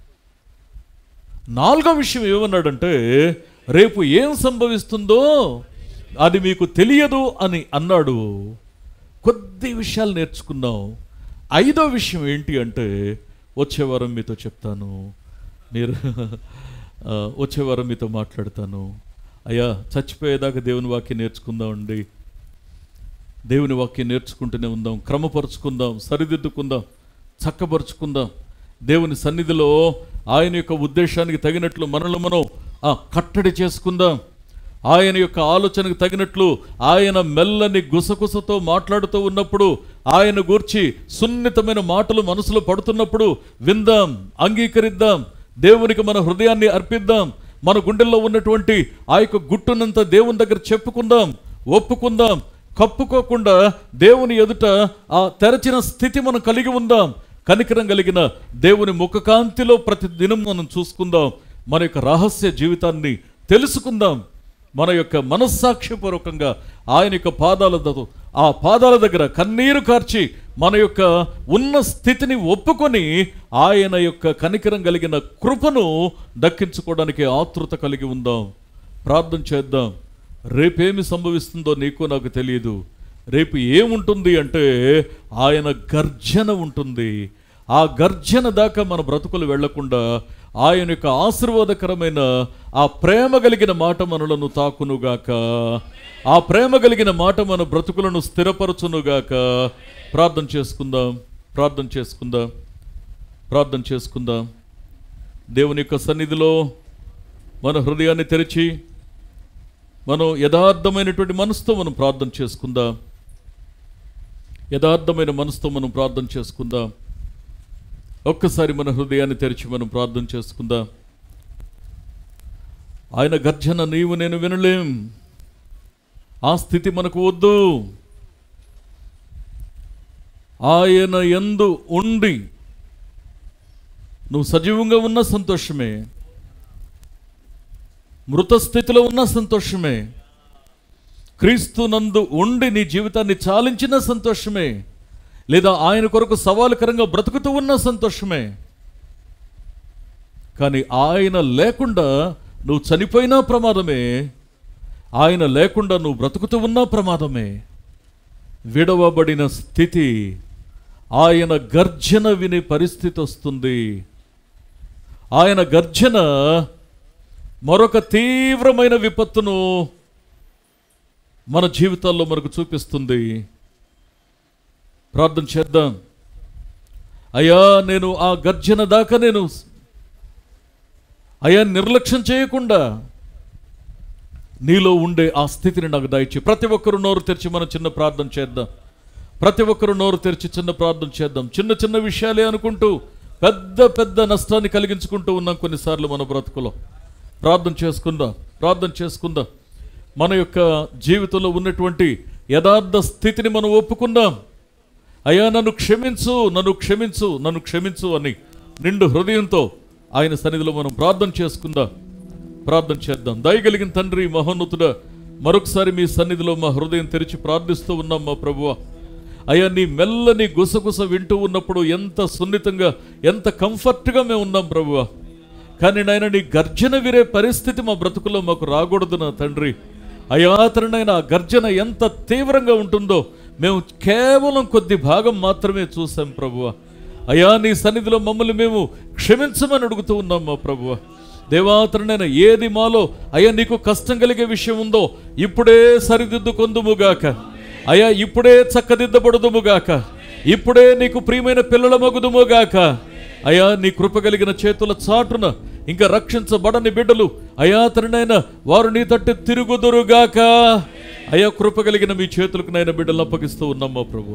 నాలుగో విషయం ఏమన్నాడంటే రేపు ఏం సంభవిస్తుందో అది మీకు తెలియదు అని అన్నాడు కొద్ది విషయాలు నేర్చుకున్నాం ఐదో విషయం ఏంటి అంటే వచ్చే వారం మీతో చెప్తాను మీరు ఆ, వచ్చే వారం మీతో మాట్లాడతాను అయ్యా చచ్చిపోయేదాకా దేవుని వాక్యం నేర్చుకుందామండి దేవుని వాక్యం నేర్చుకుంటూనే ఉందాం క్రమపరుచుకుందాం సరిదిద్దుకుందాం చక్కపరుచుకుందాం దేవుని సన్నిధిలో ఆయన యొక్క ఉద్దేశానికి తగినట్లు మనల్ని మనం ఆ, కట్టడి చేసుకుందాం ఆయన యొక్క ఆలోచనకు తగినట్లు ఆయన మెల్లని గుసగుసతో మాట్లాడుతూ ఉన్నప్పుడు ఆయన గూర్చి సున్నితమైన మాటలు మనసులో పడుతున్నప్పుడు విందాం అంగీకరిద్దాం దేవునికి మన హృదయాన్ని అర్పిద్దాం మన గుండెల్లో ఉన్నటువంటి ఆ యొక్క గుట్టునంత దేవుని దగ్గర చెప్పుకుందాం ఒప్పుకుందాం కప్పుకోకుండా దేవుని ఎదుట ఆ తెరచిన స్థితి మనం కలిగి ఉందాం కనికరం కలిగిన దేవుని ముఖకాంతిలో ప్రతి దినం మనం చూసుకుందాం మన యొక్క రహస్య జీవితాన్ని తెలుసుకుందాం మన యొక్క మనస్సాక్ష్యపూర్వకంగా ఆయన యొక్క పాదాల ద- ఆ పాదాల దగ్గర కన్నీరు కార్చి మన యొక్క ఉన్న స్థితిని ఒప్పుకొని ఆయన యొక్క కనికరం కలిగిన కృపను దక్కించుకోవడానికి ఆతృత కలిగి ఉందాం ప్రార్థన చేద్దాం రేపేమి సంభవిస్తుందో నీకు నాకు తెలియదు రేపు ఏముంటుంది అంటే ఆయన గర్జన ఉంటుంది ఆ గర్జన దాకా మన బ్రతుకులు వెళ్లకుండా ఆయన యొక్క ఆశీర్వాదకరమైన ఆ ప్రేమ కలిగిన మాట మనలను తాకునుగాక ఆ ప్రేమ కలిగిన మాట మన బ్రతుకులను స్థిరపరచునుగాక ప్రార్థన చేసుకుందాం ప్రార్థన చేసుకుందాం ప్రార్థన చేసుకుందాం దేవుని యొక్క సన్నిధిలో మన హృదయాన్ని తెరిచి మనం యథార్థమైనటువంటి మనసుతో మనం ప్రార్థన చేసుకుందాం యథార్థమైన మనసుతో మనం ప్రార్థన చేసుకుందాం ఒక్కసారి మన హృదయాన్ని తెరిచి మనం ప్రార్థన చేసుకుందాం ఆయన గర్జన నీవు నేను వినలేం ఆ స్థితి మనకు వద్దు ఆయన ఎందు ఉండి నువ్వు సజీవంగా ఉన్న సంతోషమే మృత స్థితిలో ఉన్న సంతోషమే క్రీస్తు నందు ఉండి నీ జీవితాన్ని చాలించిన సంతోషమే లేదా ఆయన కొరకు సవాలుకరంగా బ్రతుకుతూ ఉన్న సంతోషమే కానీ ఆయన లేకుండా నువ్వు చనిపోయినా ప్రమాదమే ఆయన లేకుండా నువ్వు బ్రతుకుతూ ఉన్నా ప్రమాదమే విడవబడిన స్థితి ఆయన గర్జన వినే పరిస్థితి వస్తుంది ఆయన గర్జన మరొక తీవ్రమైన విపత్తును మన జీవితాల్లో మనకు చూపిస్తుంది ప్రార్థన చేద్దాం అయ్యా నేను ఆ గర్జన దాకా నేను అయ్యా నిర్లక్ష్యం చేయకుండా నీలో ఉండే ఆ స్థితిని నాకు దయచి ప్రతి ఒక్కరు నోరు తెరిచి మనం చిన్న ప్రార్థన చేద్దాం ప్రతి ఒక్కరు నోరు తెరిచి చిన్న ప్రార్థన చేద్దాం చిన్న చిన్న విషయాలే అనుకుంటూ పెద్ద పెద్ద నష్టాన్ని కలిగించుకుంటూ ఉన్నాం కొన్నిసార్లు మన బ్రతుకులో ప్రార్థన చేసుకుందాం ప్రార్థన చేసుకుందాం మన యొక్క జీవితంలో ఉన్నటువంటి యథార్థ స్థితిని మనం ఒప్పుకుందాం అయ్యా నన్ను క్షమించు నన్ను క్షమించు నన్ను క్షమించు అని నిండు హృదయంతో ఆయన సన్నిధిలో మనం ప్రార్థన చేసుకుందాం ప్రార్థన చేద్దాం దయగలిగిన తండ్రి మహోన్నతుడ మరొకసారి మీ సన్నిధిలో మా హృదయం తెరిచి ప్రార్థిస్తూ ఉన్నాం మా ప్రభువ అయ్యా నీ మెల్లని గుసగుస వింటూ ఉన్నప్పుడు ఎంత సున్నితంగా ఎంత కంఫర్ట్గా మేము ఉన్నాం ప్రభువ కానీ నాయన నీ గర్జన విరే పరిస్థితి మా బ్రతుకులో మాకు రాకూడదు నా తండ్రి అయాతరణైన ఆ గర్జన ఎంత తీవ్రంగా ఉంటుందో మేము కేవలం కొద్ది భాగం మాత్రమే చూసాం ప్రభువ అయా నీ సన్నిధిలో మమ్మల్ని మేము క్షమించమని అడుగుతూ ఉన్నాం మా ప్రభువ దేవాతరణైన ఏది మాలో అయ్యా నీకు కష్టం కలిగే విషయం ఉందో ఇప్పుడే సరిదిద్దుకొందుముగాక అయ్యా ఇప్పుడే చక్కదిద్దబడుదుముగాక ఇప్పుడే నీకు ప్రియమైన పిల్లల మగుదుముగాక అయా నీ కృప కలిగిన చేతుల చాటున ఇంకా రక్షించబడని బిడ్డలు అయాతరినైనా వారు నీ తట్టు తిరుగుదురుగాక అయా కృప కలిగిన మీ చేతులకు నైనా బిడ్డలు అప్పగిస్తూ ఉన్నాం మా ప్రభు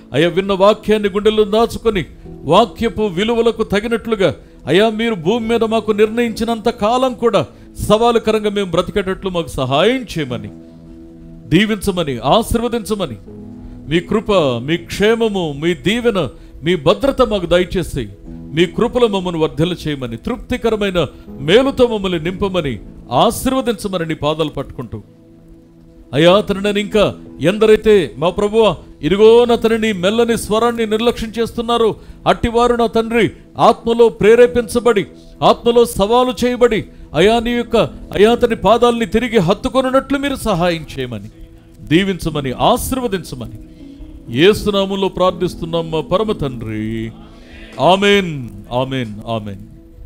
అయ్యా విన్న వాక్యాన్ని గుండెల్లో దాచుకొని వాక్యపు విలువలకు తగినట్లుగా అయ్యా మీరు భూమి మీద మాకు నిర్ణయించినంత కాలం కూడా సవాలుకరంగా మేము బ్రతికేటట్లు మాకు సహాయం చేయమని దీవించమని ఆశీర్వదించమని మీ కృప మీ క్షేమము మీ దీవెన మీ భద్రత మాకు దయచేసి మీ కృపలో మమ్మల్ని వర్ధల చేయమని తృప్తికరమైన మేలుతో మమ్మల్ని నింపమని ఆశీర్వదించమని నీ పాదాలు పట్టుకుంటూ అయ్యా అతనిని ఇంకా ఎందరైతే మా ప్రభువ ఇదిగో నా తండ్రి మెల్లని స్వరాన్ని నిర్లక్ష్యం చేస్తున్నారు అట్టివారు నా తండ్రి ఆత్మలో ప్రేరేపించబడి ఆత్మలో సవాలు చేయబడి అయా నీ యొక్క అయా అతని పాదాలని తిరిగి హత్తుకొనున్నట్లు మీరు సహాయం చేయమని దీవించమని ఆశీర్వదించమని ఏసునామంలో ప్రార్థిస్తున్నాం మా పరమ తండ్రి ఆమెన్ ఆమెన్ ఆమెన్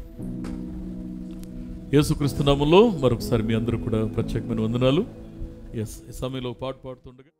యేసుక్రీస్తు నామంలో మరొకసారి మీ అందరూ కూడా ప్రత్యేకమైన వందనాలు ఎస్ ఈ సమయంలో పాట పాడుతుండగా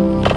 ఆ